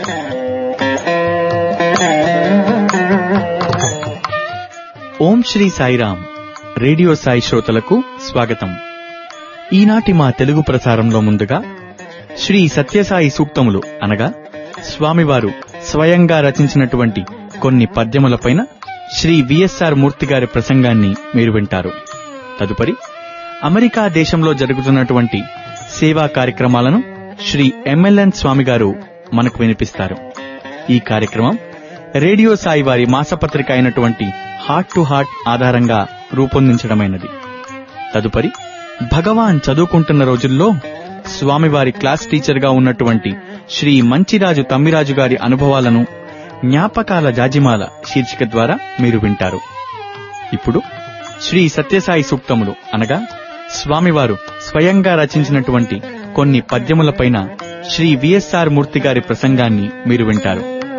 ఓం Sri Sairam radio Sai శ్రోతలకు స్వాగతం ఈనాటి మా తెలుగు ప్రసారంలో ముందుగా శ్రీ సత్యసాయి సూక్తములు అనగా స్వామివారు స్వయంగా రచించినటువంటి కొన్ని పద్యములపైన శ్రీ విఎస్ఆర్ మూర్తి గారి ప్రసంగాన్ని మీరు వింటారు తదుపరి అమెరికా దేశంలో జరుగుతున్నటువంటి సేవా కార్యక్రమాలను శ్రీ ఎంఎల్ఎన్ స్వామి గారు మనకు వినిపిస్తారు ఈ కార్యక్రమం రేడియో సాయి వారి మాసపత్రిక అయినటువంటి హార్ట్ టు హార్ట్ ఆధారంగా రూపొందించడమైనది తదుపరి భగవాన్ చదువుకుంటున్న రోజుల్లో స్వామివారి క్లాస్ టీచర్గా ఉన్నటువంటి శ్రీ మంచిరాజు తమ్మిరాజు గారి అనుభవాలను జ్ఞాపకాల జాజిమాల శీర్షిక ద్వారా మీరు వింటారు ఇప్పుడు శ్రీ సత్యసాయి సూక్తములు అనగా స్వామివారు స్వయంగా రచించినటువంటి కొన్ని పద్యములపైన శ్రీ విఎస్ఆర్ మూర్తి గారి ప్రసంగాన్ని మీరు వింటారు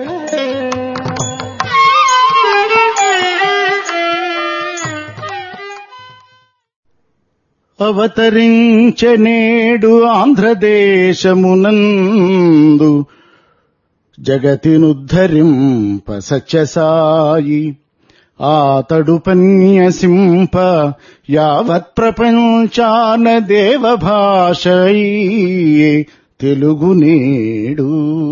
అవతరించనేడు ఆంధ్రదేశమునందు జగతినుద్ధరింప సత్యసాయి ఆతడు పన్యసింప యావత్ ప్రపంచాన దేవ భాషయే తెలుగు నేడు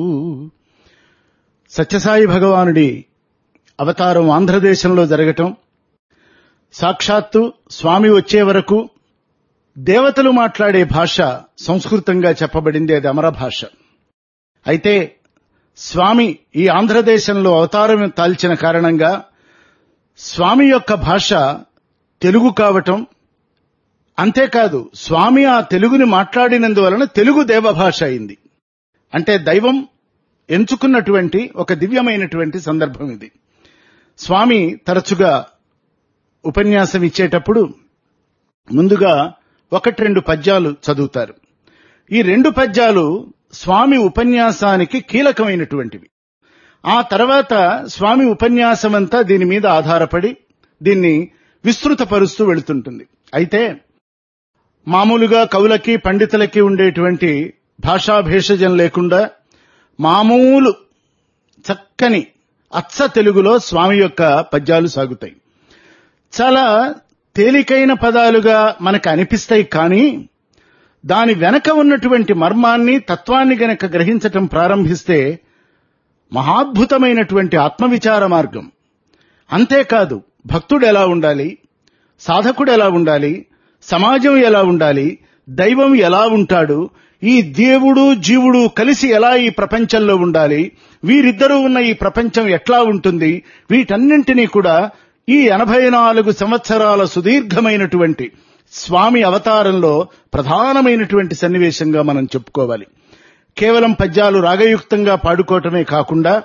సత్యసాయి భగవానుడి అవతారం ఆంధ్రదేశంలో జరగటం సాక్షాత్తు స్వామి వచ్చే వరకు దేవతలు మాట్లాడే భాష సంస్కృతంగా చెప్పబడింది అది అమర భాష అయితే స్వామి ఈ ఆంధ్రదేశంలో అవతారం తాల్చిన కారణంగా స్వామి యొక్క భాష తెలుగు కావటం అంతేకాదు స్వామి ఆ తెలుగుని మాట్లాడినందువలన తెలుగు దేవభాష అయింది అంటే దైవం ఎంచుకున్నటువంటి ఒక దివ్యమైనటువంటి సందర్భం ఇది స్వామి తరచుగా ఉపన్యాసం ఇచ్చేటప్పుడు ముందుగా ఒకటి రెండు పద్యాలు చదువుతారు ఈ రెండు పద్యాలు స్వామి ఉపన్యాసానికి కీలకమైనటువంటివి ఆ తర్వాత స్వామి ఉపన్యాసమంతా దీని మీద ఆధారపడి దీన్ని విస్తృతపరుస్తూ వెళుతుంటుంది అయితే మామూలుగా కవులకి పండితులకి ఉండేటువంటి భాషా భేషజం లేకుండా మామూలు చక్కని అచ్చ తెలుగులో స్వామి యొక్క పద్యాలు సాగుతాయి చాలా తేలికైన పదాలుగా మనకు అనిపిస్తాయి కానీ దాని వెనక ఉన్నటువంటి మర్మాన్ని తత్వాన్ని గనక గ్రహించటం ప్రారంభిస్తే మహాద్భుతమైనటువంటి ఆత్మవిచార మార్గం అంతేకాదు భక్తుడు ఎలా ఉండాలి సాధకుడు ఎలా ఉండాలి సమాజం ఎలా ఉండాలి దైవం ఎలా ఉంటాడు ఈ దేవుడు జీవుడు కలిసి ఎలా ఈ ప్రపంచంలో ఉండాలి వీరిద్దరూ ఉన్న ఈ ప్రపంచం ఎట్లా ఉంటుంది వీటన్నింటినీ కూడా ఈ ఎనభై నాలుగు సంవత్సరాల సుదీర్ఘమైనటువంటి స్వామి అవతారంలో ప్రధానమైనటువంటి సన్నివేశంగా మనం చెప్పుకోవాలి కేవలం పద్యాలు రాగయుక్తంగా పాడుకోవటమే కాకుండా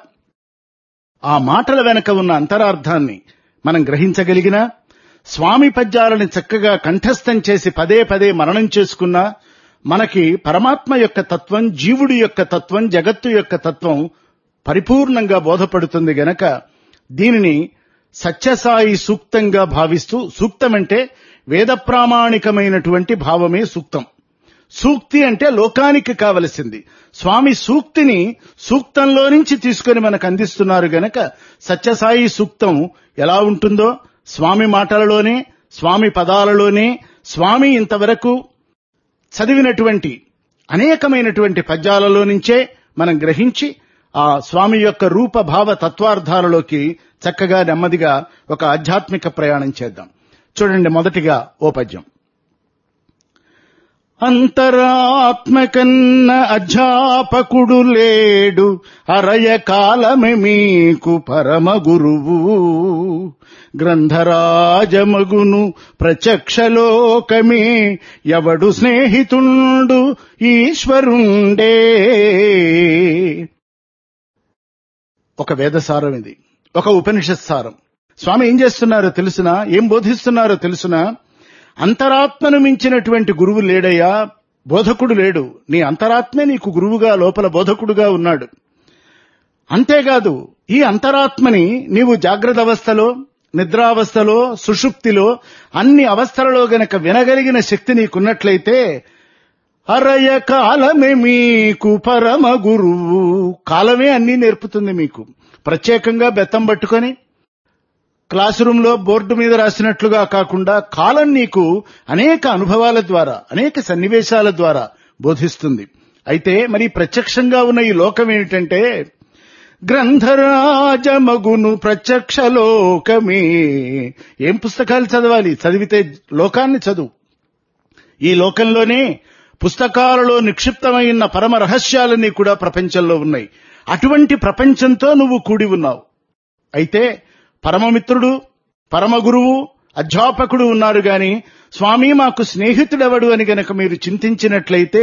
ఆ మాటల వెనక ఉన్న అంతరార్థాన్ని మనం గ్రహించగలిగినా స్వామి పద్యాలని చక్కగా కంఠస్థం చేసి పదే పదే మననం చేసుకున్నా మనకి పరమాత్మ యొక్క తత్వం జీవుడి యొక్క తత్వం జగత్తు యొక్క తత్వం పరిపూర్ణంగా బోధపడుతుంది గనక దీనిని సత్యసాయి సూక్తంగా భావిస్తూ సూక్తం అంటే వేద ప్రామాణికమైనటువంటి భావమే సూక్తం సూక్తి అంటే లోకానికి కావలసింది స్వామి సూక్తిని సూక్తంలో నుంచి తీసుకొని మనకు అందిస్తున్నారు గనక సత్యసాయి సూక్తం ఎలా ఉంటుందో స్వామి మాటలలోనే స్వామి పదాలలోనే స్వామి ఇంతవరకు చదివినటువంటి అనేకమైనటువంటి పద్యాలలో నుంచే మనం గ్రహించి ఆ స్వామి యొక్క రూప భావ తత్వార్థాలలోకి చక్కగా నెమ్మదిగా ఒక ఆధ్యాత్మిక ప్రయాణం చేద్దాం చూడండి మొదటిగా ఓ పద్యం అంతరాత్మకన్న అధ్యాపకుడు లేడు అరయ కాలమే మీకు పరమ గురువు గ్రంథరాజమగును ప్రత్యక్షలోకమే ఎవడు స్నేహితుండు ఈశ్వరుండే ఒక వేదసారం ఇది ఒక ఉపనిషత్ సారం స్వామి ఏం చేస్తున్నారో తెలుసునా ఏం బోధిస్తున్నారో తెలుసునా అంతరాత్మను మించినటువంటి గురువు లేడయ్యా బోధకుడు లేడు నీ అంతరాత్మే నీకు గురువుగా లోపల బోధకుడుగా ఉన్నాడు అంతేకాదు ఈ అంతరాత్మని నీవు జాగ్రత్త అవస్థలో నిద్రావస్థలో సుషుప్తిలో అన్ని అవస్థలలో గనక వినగలిగిన శక్తి నీకున్నట్లయితే అరయ కాలమే మీకు పరమ గురువు కాలమే అన్నీ నేర్పుతుంది మీకు ప్రత్యేకంగా బెత్తం పట్టుకొని క్లాస్ రూమ్ లో బోర్డు మీద రాసినట్లుగా కాకుండా కాలం నీకు అనేక అనుభవాల ద్వారా అనేక సన్నివేశాల ద్వారా బోధిస్తుంది అయితే మరి ప్రత్యక్షంగా ఉన్న ఈ లోకం ఏమిటంటే గ్రంథరాజమగును ప్రత్యక్ష లోకమే ఏం పుస్తకాలు చదవాలి చదివితే లోకాన్ని చదువు ఈ లోకంలోనే పుస్తకాలలో నిక్షిప్తమైన పరమ రహస్యాలన్నీ కూడా ప్రపంచంలో ఉన్నాయి అటువంటి ప్రపంచంతో నువ్వు కూడి ఉన్నావు అయితే పరమమిత్రుడు పరమ గురువు అధ్యాపకుడు ఉన్నారు గాని స్వామి మాకు స్నేహితుడెవడు అని గనక మీరు చింతించినట్లయితే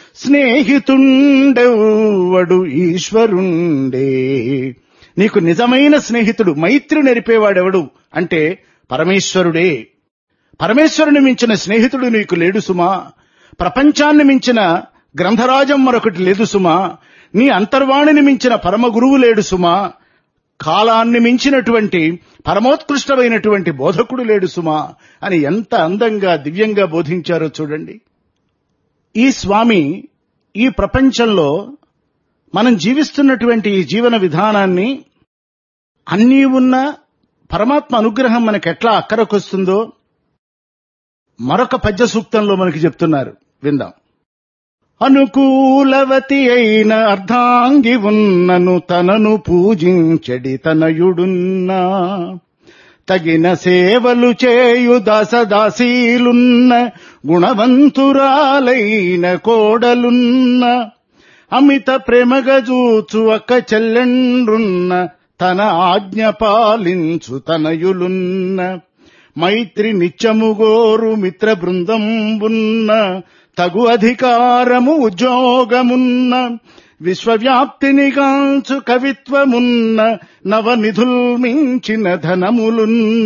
స్నేహితుండెవడు ఈశ్వరుండే నీకు నిజమైన స్నేహితుడు మైత్రి నెరిపేవాడెవడు అంటే పరమేశ్వరుడే పరమేశ్వరుని మించిన స్నేహితుడు నీకు లేడు సుమా ప్రపంచాన్ని మించిన గ్రంథరాజం మరొకటి లేదు సుమా నీ అంతర్వాణిని మించిన పరమ గురువు లేడు సుమా కాలాన్ని మించినటువంటి పరమోత్కృష్టమైనటువంటి బోధకుడు లేడు సుమా అని ఎంత అందంగా దివ్యంగా బోధించారో చూడండి ఈ స్వామి ఈ ప్రపంచంలో మనం జీవిస్తున్నటువంటి ఈ జీవన విధానాన్ని అన్నీ ఉన్న పరమాత్మ అనుగ్రహం మనకు ఎట్లా అక్కరకొస్తుందో మరొక పద్య సూక్తంలో మనకి చెప్తున్నారు విందాం అనుకూలవతి అయిన అర్ధాంగి ఉన్నను తనను పూజించడి తనయుడున్నా తగిన సేవలు చేయు దాసదాసీలున్న గుణవంతురాలైన కోడలున్న అమిత ప్రేమగా చూచు అక్క చెల్లెండ్రున్న తన ఆజ్ఞ పాలించు తనయులున్న మైత్రి నిత్యముగోరు మిత్ర బృందంబున్న తగు అధికారము ఉద్యోగమున్న విశ్వవ్యాప్తిని గాంచు కవిత్వమున్న నవనిధుల్ మించిన ధనములున్న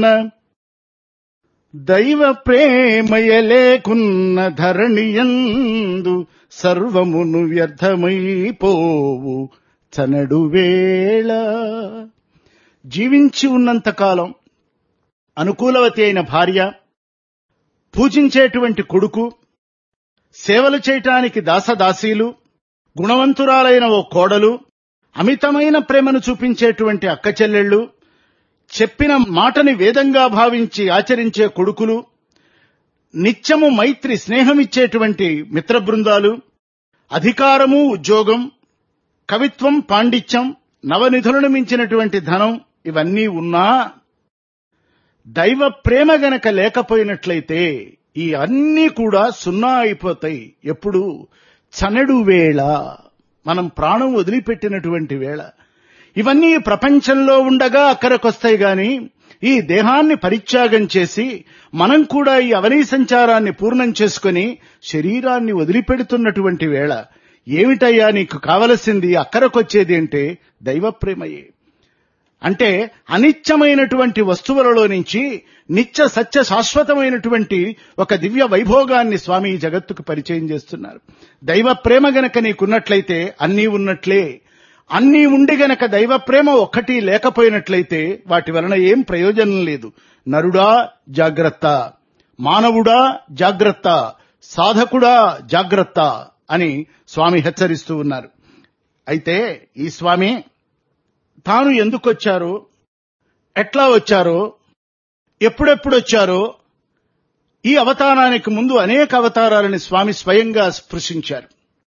దైవ ప్రేమయ లేకున్న ధరణియందు సర్వమును వ్యర్థమైపోవు చనడు వేళ జీవించి ఉన్నంతకాలం అనుకూలవతి అయిన భార్య పూజించేటువంటి కొడుకు సేవలు చేయటానికి దాసదాసీలు గుణవంతురాలైన ఓ కోడలు అమితమైన ప్రేమను చూపించేటువంటి అక్క చెల్లెళ్ళు చెప్పిన మాటని వేదంగా భావించి ఆచరించే కొడుకులు నిత్యము మైత్రి స్నేహమిచ్చేటువంటి మిత్ర బృందాలు అధికారము ఉద్యోగం కవిత్వం పాండిత్యం నవనిధులను మించినటువంటి ధనం ఇవన్నీ ఉన్నా దైవ ప్రేమ గనక లేకపోయినట్లయితే ఈ అన్నీ కూడా సున్నా అయిపోతాయి ఎప్పుడు చనడు వేళ మనం ప్రాణం వదిలిపెట్టినటువంటి వేళ ఇవన్నీ ప్రపంచంలో ఉండగా అక్కడికొస్తాయి గాని ఈ దేహాన్ని పరిత్యాగం చేసి మనం కూడా ఈ అవనీ సంచారాన్ని పూర్ణం చేసుకుని శరీరాన్ని వదిలిపెడుతున్నటువంటి వేళ ఏమిటయ్యా నీకు కావలసింది అక్కరకొచ్చేది అంటే దైవ ప్రేమయే అంటే అనిత్యమైనటువంటి వస్తువులలో నుంచి నిత్య సత్య శాశ్వతమైనటువంటి ఒక దివ్య వైభోగాన్ని స్వామి ఈ జగత్తుకు పరిచయం చేస్తున్నారు దైవ ప్రేమ గనక నీకున్నట్లయితే అన్నీ ఉన్నట్లే అన్నీ ఉండి గనక దైవ ప్రేమ ఒక్కటి లేకపోయినట్లయితే వాటి వలన ఏం ప్రయోజనం లేదు నరుడా జాగ్రత్త మానవుడా జాగ్రత్త సాధకుడా జాగ్రత్త అని స్వామి హెచ్చరిస్తూ ఉన్నారు అయితే ఈ స్వామి తాను ఎందుకు వచ్చారో ఎట్లా వచ్చారో ఎప్పుడెప్పుడు వచ్చారో ఈ అవతారానికి ముందు అనేక అవతారాలని స్వామి స్వయంగా స్పృశించారు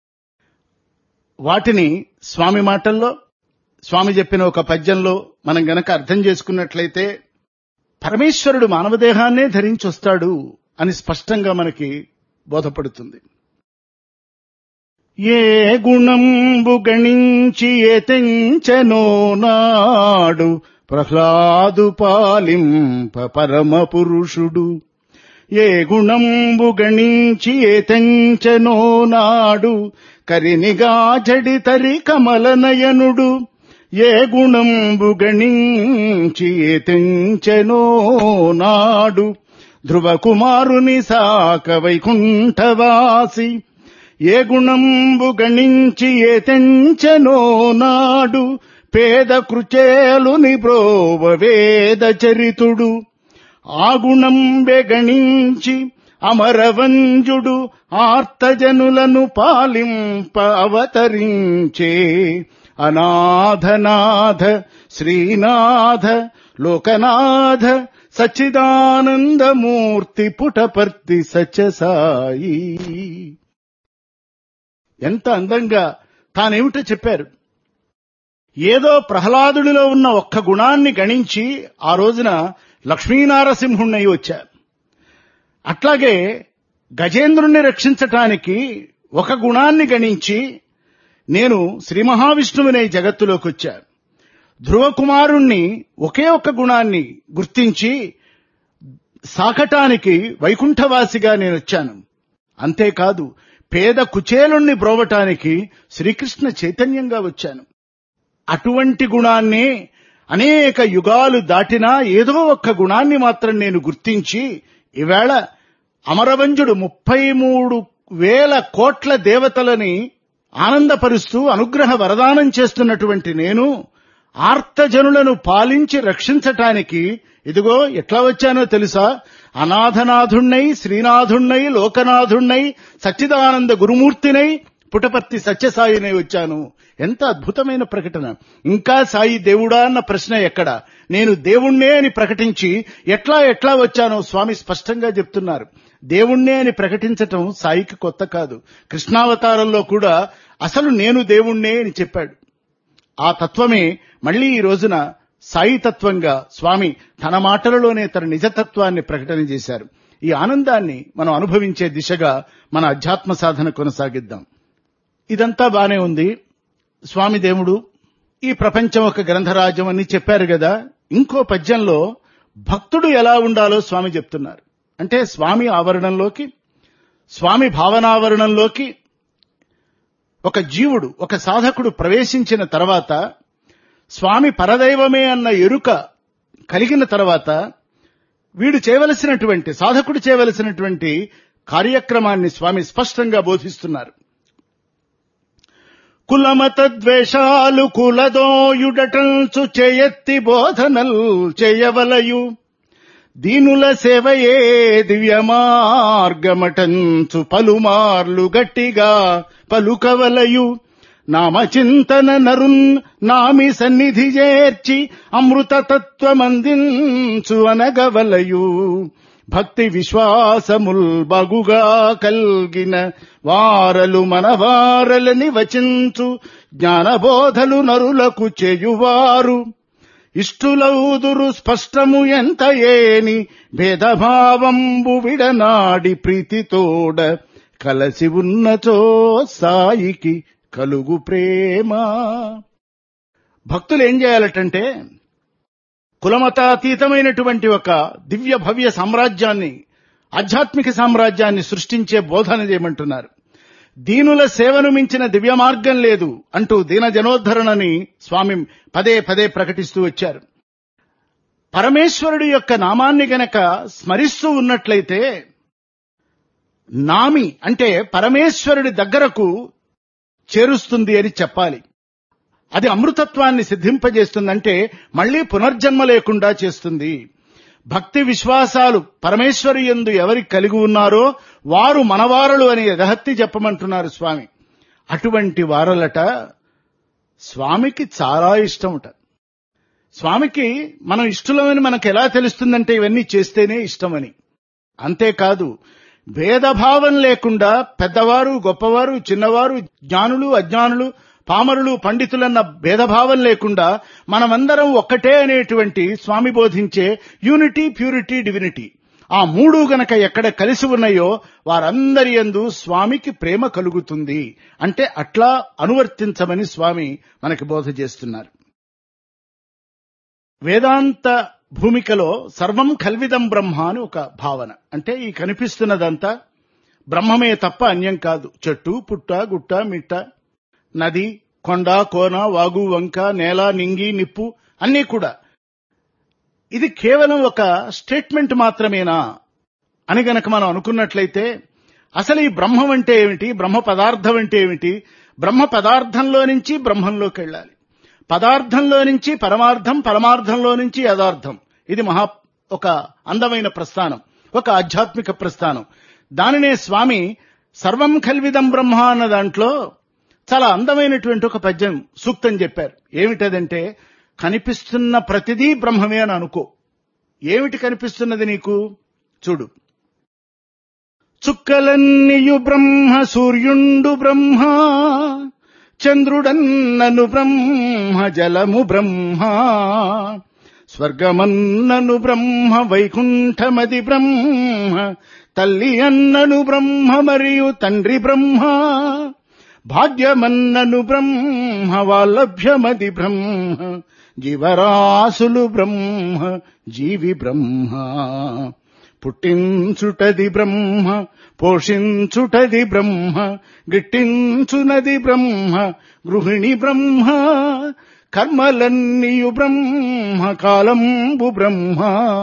వాటిని స్వామి మాటల్లో స్వామి చెప్పిన ఒక పద్యంలో మనం గనక అర్థం చేసుకున్నట్లయితే పరమేశ్వరుడు మానవదేహాన్నే ధరించి వస్తాడు అని స్పష్టంగా మనకి బోధపడుతుంది ఏ గుణంబు గణించి ఎతెంచనో నాడు ప్రహ్లాదు పాలింప పరమ పురుషుడు ఏ గుణంబు గణించి ఏతెంచనో నాడు కరినిగా జడితరి కమలనయనుడు ఏ గుణంబు గణించి ఏతెంచనో నాడు ధ్రువ కుమారుని సాక వైకుంఠవాసి ఏ గుణంబు గణించి ఏ తెంచనో నాడు పేద కృచేలుని బ్రోవ వేద చరితుడు ఆ గుణంబె గణించి అమరవంజుడు ఆర్తజనులను పాలింప అవతరించే అనాథనాథ శ్రీనాథ లోకనాథ సచ్చిదానందమూర్తి పుటపర్తి సత్యసాయి ఎంత అందంగా తానేమిటో చెప్పారు ఏదో ప్రహ్లాదుడిలో ఉన్న ఒక్క గుణాన్ని గణించి ఆ రోజున లక్ష్మీనారసింహుణ్ణి వచ్చారు అట్లాగే గజేంద్రుణ్ణి రక్షించటానికి ఒక గుణాన్ని గణించి నేను శ్రీ మహావిష్ణువునే జగత్తులోకి వచ్చా ధ్రువకుమారుణ్ణి ఒకే ఒక్క గుణాన్ని గుర్తించి సాకటానికి వైకుంఠవాసిగా నేను వచ్చాను అంతేకాదు పేద కుచేలుణ్ణి బ్రోవటానికి శ్రీకృష్ణ చైతన్యంగా వచ్చాను అటువంటి గుణాన్ని అనేక యుగాలు దాటినా ఏదో ఒక్క గుణాన్ని మాత్రం నేను గుర్తించి ఈవేళ అమరవంజుడు ముప్పై మూడు వేల కోట్ల దేవతలని ఆనందపరుస్తూ అనుగ్రహ వరదానం చేస్తున్నటువంటి నేను ఆర్తజనులను పాలించి రక్షించటానికి ఇదిగో ఎట్లా వచ్చానో తెలుసా అనాథనాథుణ్ణై శ్రీనాథుణ్ణై లోకనాథుణ్ణై సచ్చిదానంద గురుమూర్తినై పుటపర్తి సత్యసాయినై వచ్చాను ఎంత అద్భుతమైన ప్రకటన ఇంకా సాయి దేవుడా అన్న ప్రశ్న ఎక్కడ నేను దేవుణ్ణే అని ప్రకటించి ఎట్లా ఎట్లా వచ్చానో స్వామి స్పష్టంగా చెప్తున్నారు దేవుణ్ణే అని ప్రకటించటం సాయికి కొత్త కాదు కృష్ణావతారంలో కూడా అసలు నేను దేవుణ్ణే అని చెప్పాడు ఆ తత్వమే మళ్ళీ ఈ రోజున సాయి తత్వంగా స్వామి తన మాటలలోనే తన నిజతత్వాన్ని ప్రకటన చేశారు ఈ ఆనందాన్ని మనం అనుభవించే దిశగా మన అధ్యాత్మ సాధన కొనసాగిద్దాం ఇదంతా బానే ఉంది స్వామి దేవుడు ఈ ప్రపంచం ఒక గ్రంథరాజ్యం అని చెప్పారు కదా ఇంకో పద్యంలో భక్తుడు ఎలా ఉండాలో స్వామి చెప్తున్నారు అంటే స్వామి ఆవరణంలోకి స్వామి భావనావరణంలోకి ఒక జీవుడు ఒక సాధకుడు ప్రవేశించిన తర్వాత స్వామి పరదైవమే అన్న ఎరుక కలిగిన తర్వాత వీడు చేయవలసినటువంటి సాధకుడు చేయవలసినటువంటి కార్యక్రమాన్ని స్వామి స్పష్టంగా బోధిస్తున్నారు కులమత ద్వేషాలు కులదోయుడటంచు చేయెత్తి బోధనల్ చేయవలయు దీనుల సేవయే దివ్య మార్గమటంచు పలుమార్లు గట్టిగా పలుకవలయు నామచింతన నరున్ నామి సన్నిధి చేర్చి అమృత తత్వమందించు అనగవలయు భక్తి విశ్వాసముల్ బగుగా కల్గిన వారలు మనవారలని వచించు జ్ఞానబోధలు నరులకు చేయువారు ఇష్టులౌదురు స్పష్టము ఎంత ఏని భేదభావంబు విడనాడి ప్రీతితోడ కలసి ఉన్నచో సాయికి కలుగు ప్రేమ భక్తులు ఏం చేయాలటంటే కులమతాతీతమైనటువంటి ఒక దివ్య భవ్య సామ్రాజ్యాన్ని ఆధ్యాత్మిక సామ్రాజ్యాన్ని సృష్టించే బోధన చేయమంటున్నారు దీనుల సేవను మించిన దివ్య మార్గం లేదు అంటూ దీన జనోద్ధరణని స్వామి పదే పదే ప్రకటిస్తూ వచ్చారు పరమేశ్వరుడి యొక్క నామాన్ని గనక స్మరిస్తూ ఉన్నట్లయితే నామి అంటే పరమేశ్వరుడి దగ్గరకు చేరుస్తుంది అని చెప్పాలి అది అమృతత్వాన్ని సిద్ధింపజేస్తుందంటే మళ్లీ పునర్జన్మ లేకుండా చేస్తుంది భక్తి విశ్వాసాలు పరమేశ్వరు ఎందు ఎవరికి కలిగి ఉన్నారో వారు మనవారలు అని ఎగహత్తి చెప్పమంటున్నారు స్వామి అటువంటి వారలట స్వామికి చాలా ఇష్టముట స్వామికి మనం ఇష్టమని మనకు ఎలా తెలుస్తుందంటే ఇవన్నీ చేస్తేనే ఇష్టమని అంతేకాదు భేదభావం లేకుండా పెద్దవారు గొప్పవారు చిన్నవారు జ్ఞానులు అజ్ఞానులు పామరులు పండితులన్న భేదభావం లేకుండా మనమందరం ఒక్కటే అనేటువంటి స్వామి బోధించే యూనిటీ ప్యూరిటీ డివినిటీ ఆ మూడు గనక ఎక్కడ కలిసి ఉన్నాయో వారందరి యందు స్వామికి ప్రేమ కలుగుతుంది అంటే అట్లా అనువర్తించమని స్వామి మనకి బోధ చేస్తున్నారు వేదాంత భూమికలో సర్వం కల్విదం బ్రహ్మ అని ఒక భావన అంటే ఈ కనిపిస్తున్నదంతా బ్రహ్మమే తప్ప అన్యం కాదు చెట్టు పుట్ట గుట్ట మిట్ట నది కొండ కోన వాగు వంక నేల నింగి నిప్పు అన్నీ కూడా ఇది కేవలం ఒక స్టేట్మెంట్ మాత్రమేనా అని గనక మనం అనుకున్నట్లయితే అసలు ఈ బ్రహ్మం అంటే ఏమిటి బ్రహ్మ పదార్థం అంటే ఏమిటి బ్రహ్మ పదార్థంలో నుంచి బ్రహ్మంలోకి వెళ్ళాలి పదార్థంలో నుంచి పరమార్థం పరమార్థంలో నుంచి యథార్థం ఇది మహా ఒక అందమైన ప్రస్థానం ఒక ఆధ్యాత్మిక ప్రస్థానం దానినే స్వామి సర్వం కల్విదం బ్రహ్మ అన్న దాంట్లో చాలా అందమైనటువంటి ఒక పద్యం సూక్తం చెప్పారు ఏమిటదంటే కనిపిస్తున్న ప్రతిదీ బ్రహ్మమే అని అనుకో ఏమిటి కనిపిస్తున్నది నీకు చూడు చుక్కలన్నీయు బ్రహ్మ సూర్యుండు బ్రహ్మ చంద్రుడన్నను బ్రహ్మ జలము బ్రహ్మ స్వర్గమన్నను బ్రహ్మ వైకుంఠమది బ్రహ్మ తల్లి అన్నను బ్రహ్మ మరియు తండ్రి బ్రహ్మ భాగ్యమన్నను బ్రహ్మ వాల్లభ్యమది బ్రహ్మ జీవరాశులు బ్రహ్మ జీవి బ్రహ్మ పుట్టించుటది బ్రహ్మ పోషించుటది బ్రహ్మ గిట్టించునది బ్రహ్మ గృహిణి బ్రహ్మ కర్మలన్నీయు బ్రహ్మ కాలంబు బ్రహ్మ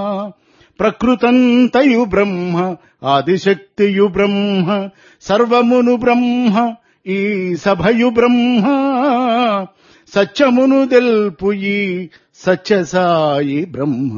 ప్రకృతంతయు బ్రహ్మ ఆదిశక్తియు బ్రహ్మ సర్వమును బ్రహ్మ ఈ సభయు బ్రహ్మ సత్యమును దెల్పు ఈ సత్యసాయి బ్రహ్మ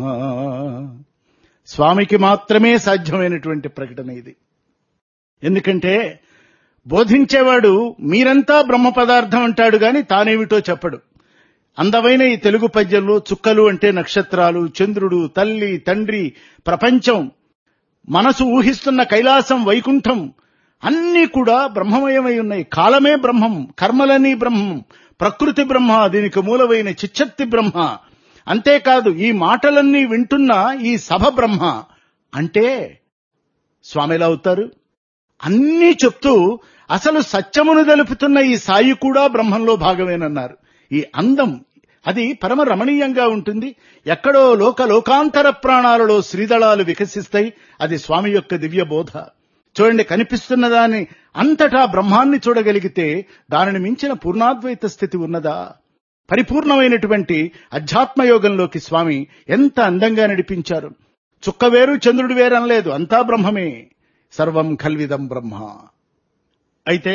స్వామికి మాత్రమే సాధ్యమైనటువంటి ప్రకటన ఇది ఎందుకంటే బోధించేవాడు మీరంతా బ్రహ్మ పదార్థం అంటాడు గాని తానేమిటో చెప్పడు అందమైన ఈ తెలుగు పద్యంలో చుక్కలు అంటే నక్షత్రాలు చంద్రుడు తల్లి తండ్రి ప్రపంచం మనసు ఊహిస్తున్న కైలాసం వైకుంఠం అన్నీ కూడా బ్రహ్మమయమై ఉన్నాయి కాలమే బ్రహ్మం కర్మలని బ్రహ్మం ప్రకృతి బ్రహ్మ దీనికి మూలమైన చిచ్చత్తి బ్రహ్మ అంతేకాదు ఈ మాటలన్నీ వింటున్న ఈ సభ బ్రహ్మ అంటే స్వామి ఎలా అవుతారు అన్నీ చెప్తూ అసలు సత్యమును తెలుపుతున్న ఈ సాయి కూడా బ్రహ్మంలో భాగమేనన్నారు ఈ అందం అది పరమ రమణీయంగా ఉంటుంది ఎక్కడో లోక లోకాంతర ప్రాణాలలో శ్రీదళాలు వికసిస్తాయి అది స్వామి యొక్క దివ్య బోధ చూడండి కనిపిస్తున్న దాన్ని అంతటా బ్రహ్మాన్ని చూడగలిగితే దానిని మించిన పూర్ణాద్వైత స్థితి ఉన్నదా పరిపూర్ణమైనటువంటి అధ్యాత్మయోగంలోకి స్వామి ఎంత అందంగా నడిపించారు చుక్క వేరు చంద్రుడు వేరు అనలేదు అంతా బ్రహ్మమే సర్వం కల్విదం బ్రహ్మ అయితే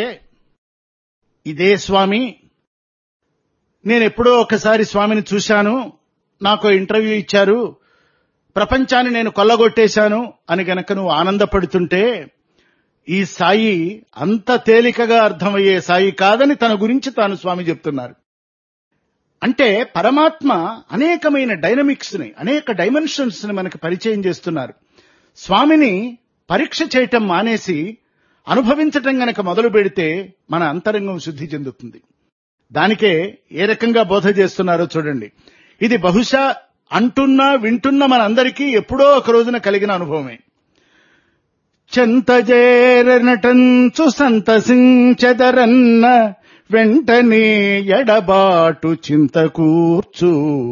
ఇదే స్వామి నేను ఎప్పుడో ఒకసారి స్వామిని చూశాను నాకు ఇంటర్వ్యూ ఇచ్చారు ప్రపంచాన్ని నేను కొల్లగొట్టేశాను అని గనక నువ్వు ఆనందపడుతుంటే ఈ సాయి అంత తేలికగా అర్థమయ్యే సాయి కాదని తన గురించి తాను స్వామి చెప్తున్నారు అంటే పరమాత్మ అనేకమైన డైనమిక్స్ ని అనేక డైమెన్షన్స్ ని మనకు పరిచయం చేస్తున్నారు స్వామిని పరీక్ష చేయటం మానేసి అనుభవించటం గనక మొదలు పెడితే మన అంతరంగం శుద్ధి చెందుతుంది దానికే ఏ రకంగా బోధ చేస్తున్నారో చూడండి ఇది బహుశా అంటున్నా వింటున్న మనందరికీ ఎప్పుడో ఒక రోజున కలిగిన అనుభవమే చెంతజేరనటంచు సంతసించదరన్న వెంటనే ఎడబాటు చింత కూర్చు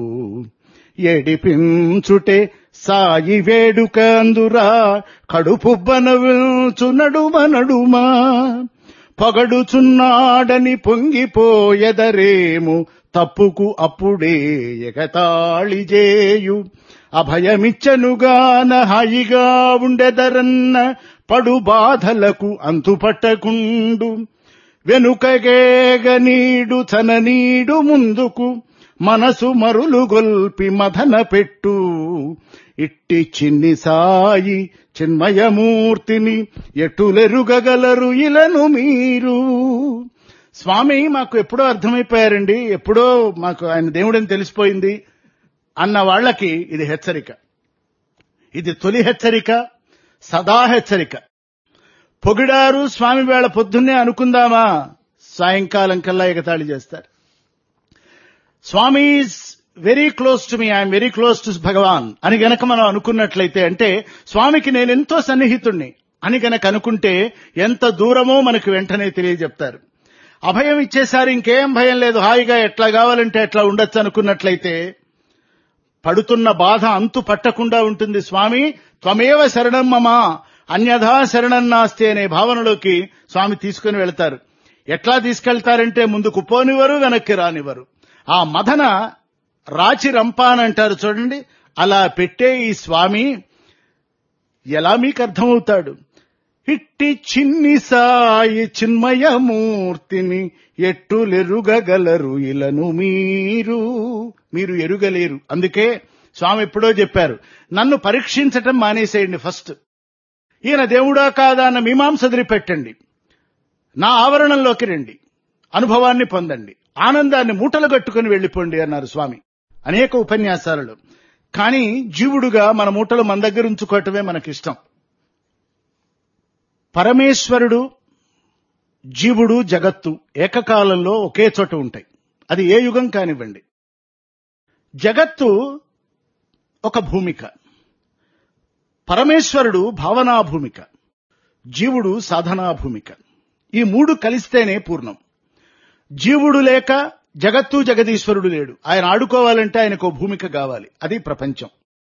ఎడిపించుటే సాయి వేడుక అందురా కడుపుబ్బనవిల్చు నడుమ నడుమా పొగడుచున్నాడని పొంగిపోయెదరేము తప్పుకు అప్పుడే ఎగతాళి చేయు అభయమిచ్చనుగాన హాయిగా ఉండెదరన్న పడు బాధలకు అంతుపట్టకుండు వెనుకగేగ నీడు తన నీడు ముందుకు మనసు మరులు గొల్పి మదన పెట్టు ఇట్టి చిన్ని సాయి చిన్మయమూర్తిని ఎటులెరుగగలరు ఇలను మీరు స్వామి మాకు ఎప్పుడో అర్థమైపోయారండి ఎప్పుడో మాకు ఆయన దేవుడని తెలిసిపోయింది అన్న వాళ్ళకి ఇది హెచ్చరిక ఇది తొలి హెచ్చరిక సదా హెచ్చరిక పొగిడారు స్వామి వేళ పొద్దున్నే అనుకుందామా సాయంకాలం కల్లా ఎగతాళి చేస్తారు Swami is very close to me I'm very close to Bhagavan అని గనక మనం అనుకున్నట్లయితే అంటే స్వామికి నేను ఎంతో సన్నిహితుణ్ణి అని గనక అనుకుంటే ఎంత దూరమో మనకు వెంటనే తెలియజెప్తారు అభయం ఇచ్చేసారి ఇంకేం భయం లేదు హాయిగా ఎట్లా కావాలంటే ఎట్లా ఉండొచ్చు అనుకున్నట్లయితే పడుతున్న బాధ అంతు పట్టకుండా ఉంటుంది స్వామి త్వమేవ శరణం మమా అన్యథా శరణం నాస్తి అనే భావనలోకి స్వామి తీసుకుని వెళ్తారు ఎట్లా తీసుకెళ్తారంటే ముందుకు పోనివ్వరు వెనక్కి రానివ్వరు ఆ మదన రాచి రంపాన్ అంటారు చూడండి అలా పెట్టే ఈ స్వామి ఎలా మీకు అర్థమవుతాడు ఇట్టి చిన్ని సాయి చిన్మయమూర్తిని ఎట్టులెరుగగలరు ఇలను మీరు మీరు ఎరుగలేరు అందుకే స్వామి ఎప్పుడో చెప్పారు నన్ను పరీక్షించటం మానేసేయండి ఫస్ట్ ఈయన దేవుడా కాదా అన్న మీమాంస వదిలిపెట్టండి నా ఆవరణంలోకి రండి అనుభవాన్ని పొందండి ఆనందాన్ని మూటలు కట్టుకుని వెళ్ళిపోండి అన్నారు స్వామి అనేక ఉపన్యాసాలలో కానీ జీవుడుగా మన మూటలు మన దగ్గర ఉంచుకోవటమే మనకిష్టం పరమేశ్వరుడు జీవుడు జగత్తు ఏకకాలంలో ఒకే చోట ఉంటాయి అది ఏ యుగం కానివ్వండి జగత్తు ఒక భూమిక పరమేశ్వరుడు భావనా భూమిక జీవుడు సాధనా భూమిక ఈ మూడు కలిస్తేనే పూర్ణం జీవుడు లేక జగత్తు జగదీశ్వరుడు లేడు ఆయన ఆడుకోవాలంటే ఆయనకు భూమిక కావాలి అది ప్రపంచం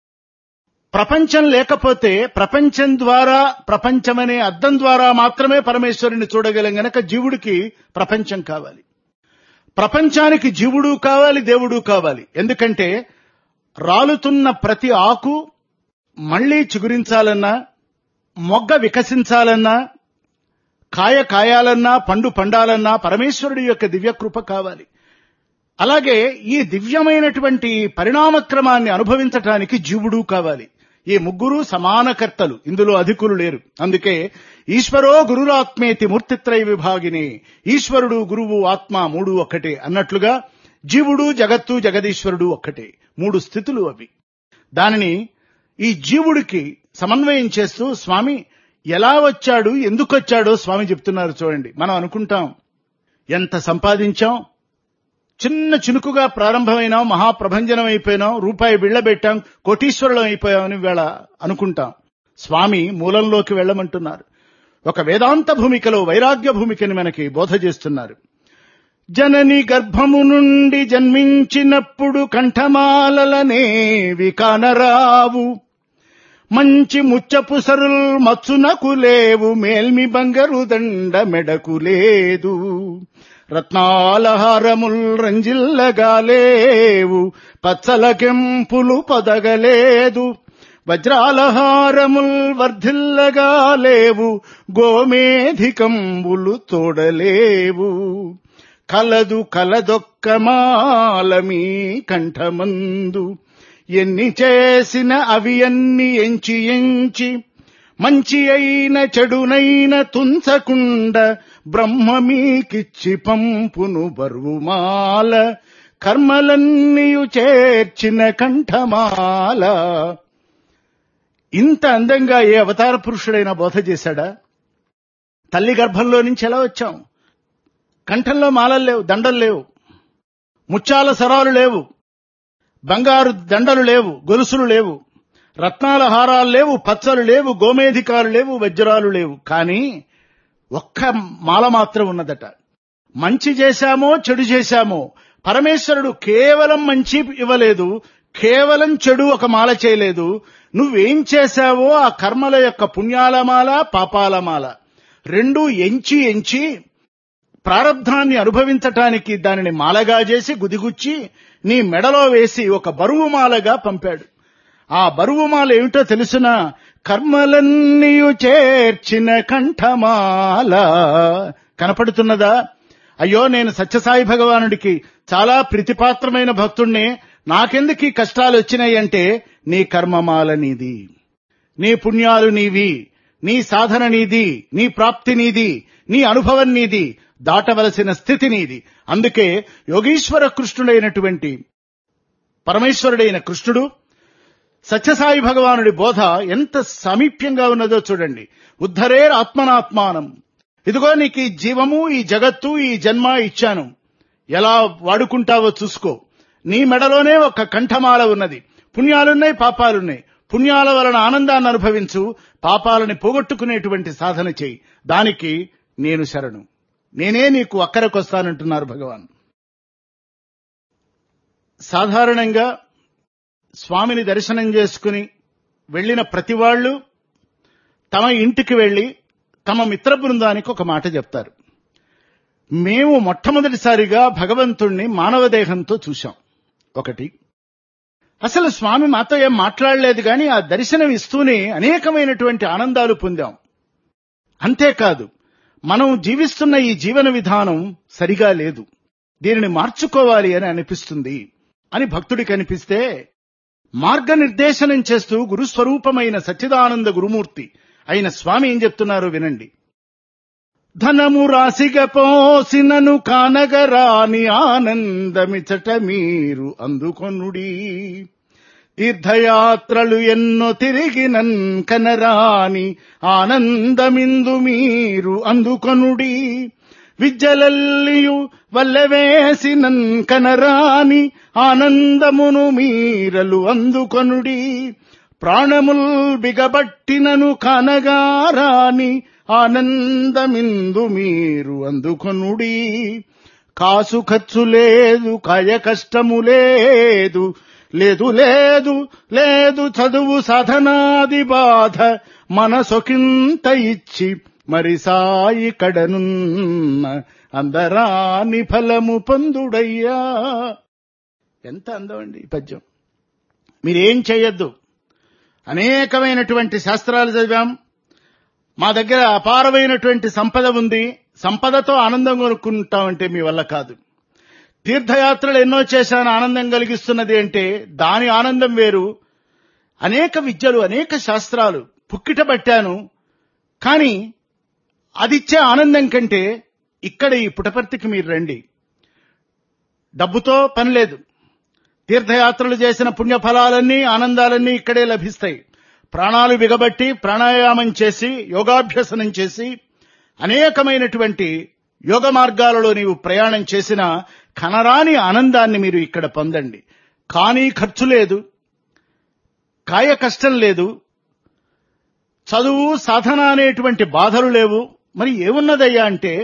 ప్రపంచం లేకపోతే ప్రపంచం ద్వారా ప్రపంచమనే అద్దం ద్వారా మాత్రమే పరమేశ్వరుని చూడగలం గనక జీవుడికి ప్రపంచం కావాలి ప్రపంచానికి జీవుడు కావాలి దేవుడు కావాలి ఎందుకంటే రాలుతున్న ప్రతి ఆకు మళ్లీ చిగురించాలన్నా మొగ్గ వికసించాలన్నా కాయ కాయాలన్నా పండు పండాలన్నా పరమేశ్వరుడి యొక్క దివ్యకృప కావాలి అలాగే ఈ దివ్యమైనటువంటి పరిణామక్రమాన్ని అనుభవించటానికి జీవుడు కావాలి ఈ ముగ్గురు సమానకర్తలు ఇందులో అధికులు లేరు అందుకే ఈశ్వరో గురురాత్మేతి మూర్తిత్రయ విభాగిని ఈశ్వరుడు గురువు ఆత్మ మూడు ఒక్కటే అన్నట్లుగా జీవుడు జగత్తు జగదీశ్వరుడు ఒక్కటే మూడు స్థితులు అవి దానిని ఈ జీవుడికి సమన్వయం చేస్తూ స్వామి ఎలా వచ్చాడు ఎందుకు వచ్చాడో స్వామి చెప్తున్నారు చూడండి మనం అనుకుంటాం ఎంత సంపాదించాం చిన్న చినుకుగా ప్రారంభమైనాం మహాప్రభంజనం అయిపోయినాం రూపాయి బిళ్ళబెట్టాం కోటీశ్వరులం అయిపోయామని వేళ అనుకుంటాం స్వామి మూలంలోకి వెళ్ళమంటున్నారు ఒక వేదాంత భూమికలో వైరాగ్య భూమికని మనకి బోధ చేస్తున్నారు జనని గర్భము నుండి జన్మించినప్పుడు కంఠమాలలనేవి కానరావు మంచి ముచ్చపు సరుల్ మచ్చునకు లేవు మేల్మి బంగరు దండ మెడకు లేదు రత్నాలహారముల్ రంజిల్లగా లేవు పచ్చల కెంపులు పొదగలేదు వజ్రాలహారముల్ వర్ధిల్లగా లేవు గోమేధికంబులు తోడలేవు కలదు కలదొక్క మాలమీ కంఠమందు ఎన్ని చేసిన అవి అన్ని ఎంచి ఎంచి మంచి అయిన చెడునైన తుంచకుండ బ్రహ్మ మీకిచ్చి పంపును బరువుమాల కర్మలన్నీయు చేర్చిన కంఠమాల ఇంత అందంగా ఏ అవతార పురుషుడైనా బోధ చేశాడా తల్లి గర్భంలో నుంచి ఎలా వచ్చాం కంఠంలో మాలలు లేవు దండలు లేవు ముత్యాల సరాలు లేవు బంగారు దండలు లేవు గొలుసులు లేవు రత్నాల హారాలు లేవు పచ్చలు లేవు గోమేధికాలు లేవు వజ్రాలు లేవు కానీ ఒక్క మాల మాత్రం ఉన్నదట మంచి చేశామో చెడు చేశామో పరమేశ్వరుడు కేవలం మంచి ఇవ్వలేదు కేవలం చెడు ఒక మాల చేయలేదు నువ్వేం చేశావో ఆ కర్మల యొక్క పుణ్యాల మాల పాపాల మాల రెండు ఎంచి ఎంచి ప్రారంధాన్ని అనుభవించటానికి దానిని మాలగా చేసి గుదిగుచ్చి నీ మెడలో వేసి ఒక బరువు మాలగా పంపాడు ఆ బరువు మాల ఏమిటో తెలుసునా కర్మలన్నీయు చేర్చిన కంఠమాల కనపడుతున్నదా అయ్యో నేను సత్యసాయి భగవానుడికి చాలా ప్రీతిపాత్రమైన భక్తుణ్ణి నాకెందుకు ఈ కష్టాలు వచ్చినాయి అంటే నీ కర్మమాల నీది నీ పుణ్యాలు నీవి నీ సాధన నీది నీ ప్రాప్తి నీది నీ అనుభవం నీది దాటవలసిన స్థితి నీది అందుకే యోగీశ్వర కృష్ణుడైనటువంటి పరమేశ్వరుడైన కృష్ణుడు సత్యసాయి భగవానుడి బోధ ఎంత సమీప్యంగా ఉన్నదో చూడండి ఉద్ధరేర్ ఆత్మనాత్మానం ఇదిగో నీకు ఈ జీవము ఈ జగత్తు ఈ జన్మ ఇచ్చాను ఎలా వాడుకుంటావో చూసుకో నీ మెడలోనే ఒక కంఠమాల ఉన్నది పుణ్యాలున్నాయి పాపాలున్నాయి పుణ్యాల వలన ఆనందాన్ని అనుభవించు పాపాలని పోగొట్టుకునేటువంటి సాధన చేయి దానికి నేను శరణు నేనే నీకు అక్కరకొస్తానంటున్నారు భగవాన్ సాధారణంగా స్వామిని దర్శనం చేసుకుని వెళ్లిన ప్రతి వాళ్ళు తమ ఇంటికి వెళ్లి తమ మిత్ర బృందానికి ఒక మాట చెప్తారు మేము మొట్టమొదటిసారిగా భగవంతుణ్ణి మానవ దేహంతో చూశాం ఒకటి అసలు స్వామి మాతో ఏం మాట్లాడలేదు కానీ ఆ దర్శనం ఇస్తూనే అనేకమైనటువంటి ఆనందాలు పొందాం అంతేకాదు మనం జీవిస్తున్న ఈ జీవన విధానం సరిగా లేదు దీనిని మార్చుకోవాలి అని అనిపిస్తుంది అని భక్తుడికి అనిపిస్తే మార్గనిర్దేశనం చేస్తూ గురుస్వరూపమైన సచ్చిదానంద గురుమూర్తి అయిన స్వామి ఏం చెప్తున్నారో వినండి ధనము రాశిగ పోసినను కానగరాని ఆనందమిచట మీరు అందుకొనుడి తీర్థయాత్రలు ఎన్నో తిరిగినన్ కనరాని ఆనందమిందు మీరు అందుకొనుడి విద్యలల్లియు వల్లవేసినన్ కనరాని ఆనందమును మీరలు అందుకొనుడి ప్రాణముల్ బిగబట్టినను కనగారాని ఆనందమిందు మీరు అందుకొనుడి కాసు ఖర్చు లేదు కాయ కష్టము లేదు లేదు లేదు లేదు చదువు సాధనాది బాధ మనసొకింత ఇచ్చి మరి సాయి కడనున్న అందరాని ఫలము పొందుడయ్యా ఎంత అందం అండి ఈ పద్యం మీరేం చేయొద్దు అనేకమైనటువంటి శాస్త్రాలు చదివాం మా దగ్గర అపారమైనటువంటి సంపద ఉంది సంపదతో ఆనందం కొనుక్కుంటామంటే మీ వల్ల కాదు తీర్థయాత్రలు ఎన్నో చేశాను ఆనందం కలిగిస్తున్నది అంటే దాని ఆనందం వేరు అనేక విద్యలు అనేక శాస్త్రాలు పుక్కిట పట్టాను కానీ అదిచ్చే ఆనందం కంటే ఇక్కడ ఈ పుటపర్తికి మీరు రండి డబ్బుతో పని లేదు తీర్థయాత్రలు చేసిన పుణ్యఫలాలన్నీ ఆనందాలన్నీ ఇక్కడే లభిస్తాయి ప్రాణాలు బిగబట్టి ప్రాణాయామం చేసి యోగాభ్యసనం చేసి అనేకమైనటువంటి యోగ మార్గాలలో నీవు ప్రయాణం చేసిన కనరాని ఆనందాన్ని మీరు ఇక్కడ పొందండి కానీ ఖర్చు లేదు కాయ కష్టం లేదు చదువు సాధన అనేటువంటి బాధలు లేవు మరి ఏమున్నదయ్యా అంటే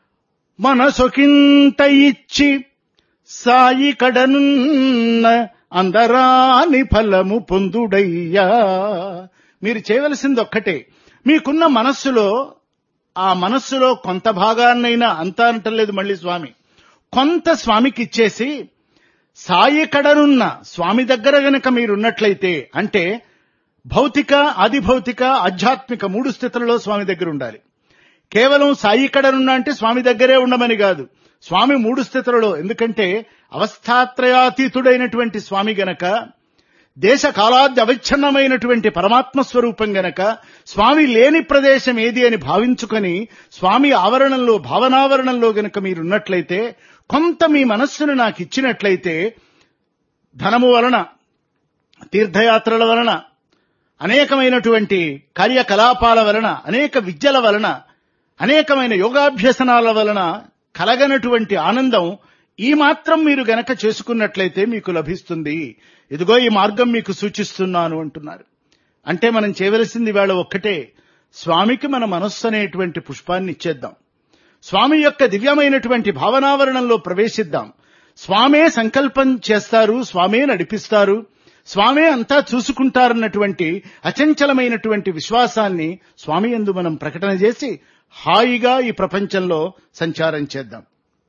మనసొకింత ఇచ్చి సాయి కడనున్న అందరాని ఫలము పొందుడయ్యా మీరు చేయవలసింది ఒక్కటే మీకున్న మనస్సులో ఆ మనస్సులో కొంత భాగాన్నైనా అంతా అంటలేదు మళ్ళీ స్వామి కొంత స్వామికి ఇచ్చేసి సాయి కడనున్న స్వామి దగ్గర గనక మీరున్నట్లయితే అంటే భౌతిక ఆదిభౌతిక ఆధ్యాత్మిక మూడు స్థితులలో స్వామి దగ్గర ఉండాలి కేవలం సాయి కడనున్న అంటే స్వామి దగ్గరే ఉండమని కాదు స్వామి మూడు స్థితులలో ఎందుకంటే అవస్థాత్రయాతీతుడైనటువంటి స్వామి గనక దేశ కాలాద్య అవిచ్ఛిన్నమైనటువంటి పరమాత్మ స్వరూపం గనక స్వామి లేని ప్రదేశం ఏది అని భావించుకొని స్వామి ఆవరణంలో భావనావరణంలో గనక మీరున్నట్లయితే కొంత మీ మనస్సును నాకు ఇచ్చినట్లయితే ధనము వలన తీర్థయాత్రల వలన అనేకమైనటువంటి కార్యకలాపాల వలన అనేక విద్యల వలన అనేకమైన యోగాభ్యసనాల వలన కలగనటువంటి ఆనందం ఈ మాత్రం మీరు గనక చేసుకున్నట్లయితే మీకు లభిస్తుంది ఇదిగో ఈ మార్గం మీకు సూచిస్తున్నాను అంటున్నారు అంటే మనం చేయవలసింది వేళ ఒక్కటే స్వామికి మన మనస్సు అనేటువంటి పుష్పాన్ని ఇచ్చేద్దాం స్వామి యొక్క దివ్యమైనటువంటి భావనావరణంలో ప్రవేశిద్దాం స్వామే సంకల్పం చేస్తారు స్వామే నడిపిస్తారు స్వామే అంతా చూసుకుంటారన్నటువంటి అచంచలమైనటువంటి విశ్వాసాన్ని స్వామి ఎందు మనం ప్రకటన చేసి హాయిగా ఈ ప్రపంచంలో సంచారం చేద్దాం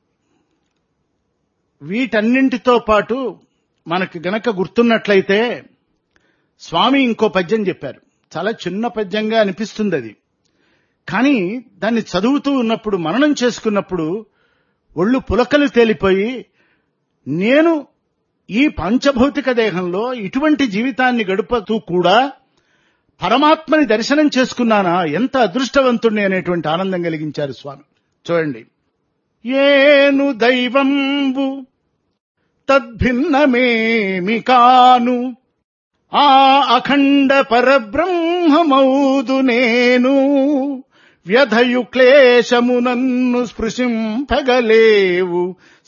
వీటన్నింటితో పాటు మనకు గనక గుర్తున్నట్లయితే స్వామి ఇంకో పద్యం చెప్పారు చాలా చిన్న పద్యంగా అనిపిస్తుంది అది కానీ దాన్ని చదువుతూ ఉన్నప్పుడు మననం చేసుకున్నప్పుడు ఒళ్ళు పులకలు తేలిపోయి నేను ఈ పంచభౌతిక దేహంలో ఇటువంటి జీవితాన్ని గడుపుతూ కూడా పరమాత్మని దర్శనం చేసుకున్నానా ఎంత అదృష్టవంతుణ్ణి అనేటువంటి ఆనందం కలిగించారు స్వామి చూడండి ఏను దైవంబు తద్భిన్నమేమి కాను ఆ అఖండ పరబ్రహ్మమౌదు నేను వ్యధయు క్లేశము నన్ను స్పృశింపగలేవు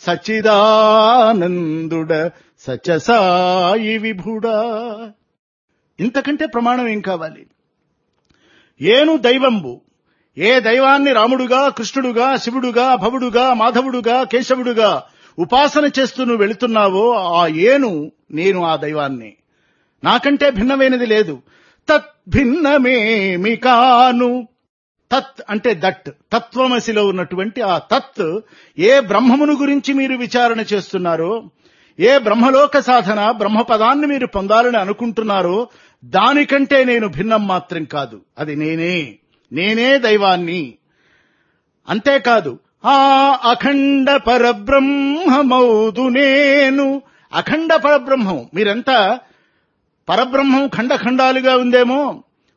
సచిదానందుడ సచసాయి విభుడా ఇంతకంటే ప్రమాణం ఏం కావాలి ఏను దైవంబు ఏ దైవాన్ని రాముడుగా కృష్ణుడుగా శివుడుగా భవుడుగా మాధవుడుగా కేశవుడుగా ఉపాసన చేస్తూ నువ్వు వెళుతున్నావో ఆ ఏను నేను ఆ దైవాన్ని నాకంటే భిన్నమైనది లేదు తత్ భిన్నమేమి కాను తత్ అంటే దట్ తత్వమసిలో ఉన్నటువంటి ఆ తత్ ఏ బ్రహ్మమును గురించి మీరు విచారణ చేస్తున్నారో ఏ బ్రహ్మలోక సాధన బ్రహ్మపదాన్ని మీరు పొందాలని అనుకుంటున్నారో దానికంటే నేను భిన్నం మాత్రం కాదు అది నేనే నేనే దైవాన్ని అంతేకాదు ఆ అఖండ పరబ్రహ్మమౌదు నేను అఖండ పరబ్రహ్మం మీరంతా పరబ్రహ్మం ఖండఖండాలుగా ఉందేమో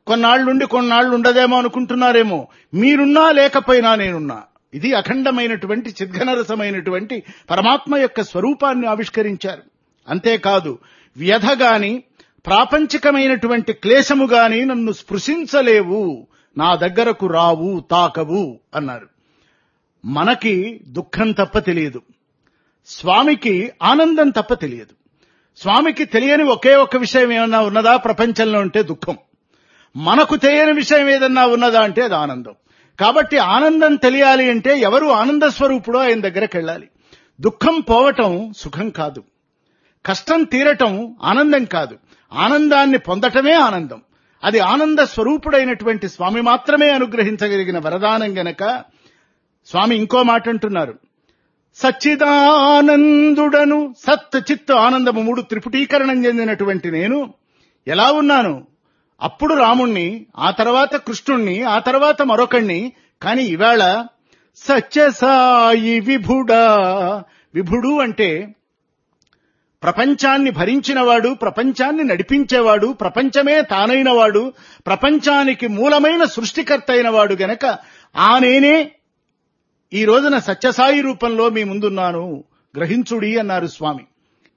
కొన్నాళ్ళుండి కొన్నాళ్ళు ఉండదేమో అనుకుంటున్నారేమో మీరున్నా లేకపోయినా నేనున్నా ఇది అఖండమైనటువంటి చిద్ఘనరసమైనటువంటి పరమాత్మ యొక్క స్వరూపాన్ని ఆవిష్కరించారు అంతేకాదు వ్యధ గాని ప్రాపంచికమైనటువంటి క్లేశము గాని నన్ను స్పృశించలేవు నా దగ్గరకు రావు తాకవు అన్నారు మనకి దుఃఖం తప్ప తెలియదు స్వామికి ఆనందం తప్ప తెలియదు స్వామికి తెలియని ఒకే ఒక్క విషయం ఏమన్నా ఉన్నదా ప్రపంచంలో ఉంటే దుఃఖం మనకు తెలియని విషయం ఏదన్నా ఉన్నదా అంటే అది ఆనందం కాబట్టి ఆనందం తెలియాలి అంటే ఎవరు ఆనంద స్వరూపుడో ఆయన దగ్గరకు వెళ్ళాలి దుఃఖం పోవటం సుఖం కాదు కష్టం తీరటం ఆనందం కాదు ఆనందాన్ని పొందటమే ఆనందం అది ఆనంద స్వరూపుడైనటువంటి స్వామి మాత్రమే అనుగ్రహించగలిగిన వరదానం గనక స్వామి ఇంకో మాట అంటున్నారు సచ్చిదానందుడను సత్ చిత్ ఆనందము మూడు త్రిపుటీకరణం చెందినటువంటి నేను ఎలా ఉన్నాను అప్పుడు రాముణ్ణి ఆ తర్వాత కృష్ణుణ్ణి ఆ తర్వాత మరొకణ్ణి కాని ఇవాళ సత్యసాయి విభుడా విభుడు అంటే ప్రపంచాన్ని భరించినవాడు ప్రపంచాన్ని నడిపించేవాడు ప్రపంచమే తానైనవాడు ప్రపంచానికి మూలమైన సృష్టికర్త అయినవాడు గనక ఆ నేనే ఈ రోజున సత్యసాయి రూపంలో మీ ముందున్నాను గ్రహించుడి అన్నారు స్వామి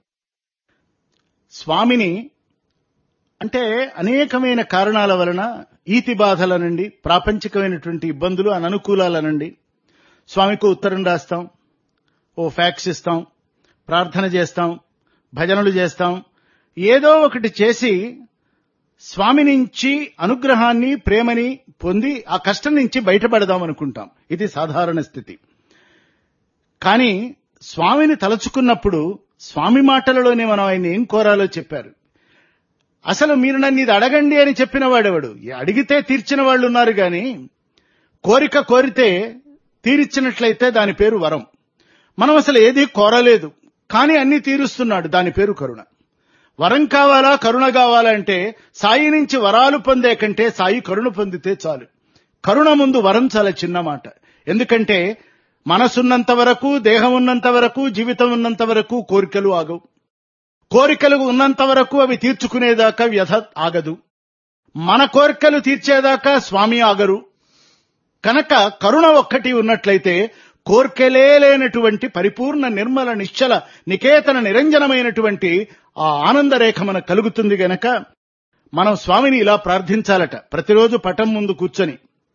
స్వామిని అంటే అనేకమైన కారణాల వలన ఈతి బాధలనండి ప్రాపంచికమైనటువంటి ఇబ్బందులు అననుకూలాలనండి స్వామికి ఉత్తరం రాస్తాం ఓ ఫ్యాక్స్ ఇస్తాం ప్రార్థన చేస్తాం భజనలు చేస్తాం ఏదో ఒకటి చేసి స్వామి నుంచి అనుగ్రహాన్ని ప్రేమని పొంది ఆ కష్టం నుంచి బయటపడదాం అనుకుంటాం ఇది సాధారణ స్థితి కానీ స్వామిని తలుచుకున్నప్పుడు స్వామి మాటలలోనే మనం ఆయన ఏం కోరాలో చెప్పారు అసలు మీరు నన్ను ఇది అడగండి అని చెప్పిన వాడెవడు అడిగితే తీర్చిన వాళ్ళు ఉన్నారు గాని కోరిక కోరితే తీరిచ్చినట్లయితే దాని పేరు వరం మనం అసలు ఏది కోరలేదు కానీ అన్ని తీరుస్తున్నాడు దాని పేరు కరుణ వరం కావాలా కరుణ కావాలంటే సాయి నుంచి వరాలు పొందే కంటే సాయి కరుణ పొందితే చాలు కరుణ ముందు వరం చాలా చిన్న మాట ఎందుకంటే మనసున్నంత వరకు దేహం ఉన్నంత వరకు జీవితం ఉన్నంత వరకు కోరికలు ఆగవు కోరికలు ఉన్నంత వరకు అవి తీర్చుకునేదాకా వ్యధ ఆగదు మన కోరికలు తీర్చేదాకా స్వామి ఆగరు కనుక కరుణ ఒక్కటి ఉన్నట్లయితే కోర్కెలే లేనటువంటి పరిపూర్ణ నిర్మల నిశ్చల నికేతన నిరంజనమైనటువంటి ఆ ఆనందరేఖ మనకు కలుగుతుంది గనక మనం స్వామిని ఇలా ప్రార్థించాలట ప్రతిరోజు పటం ముందు కూర్చొని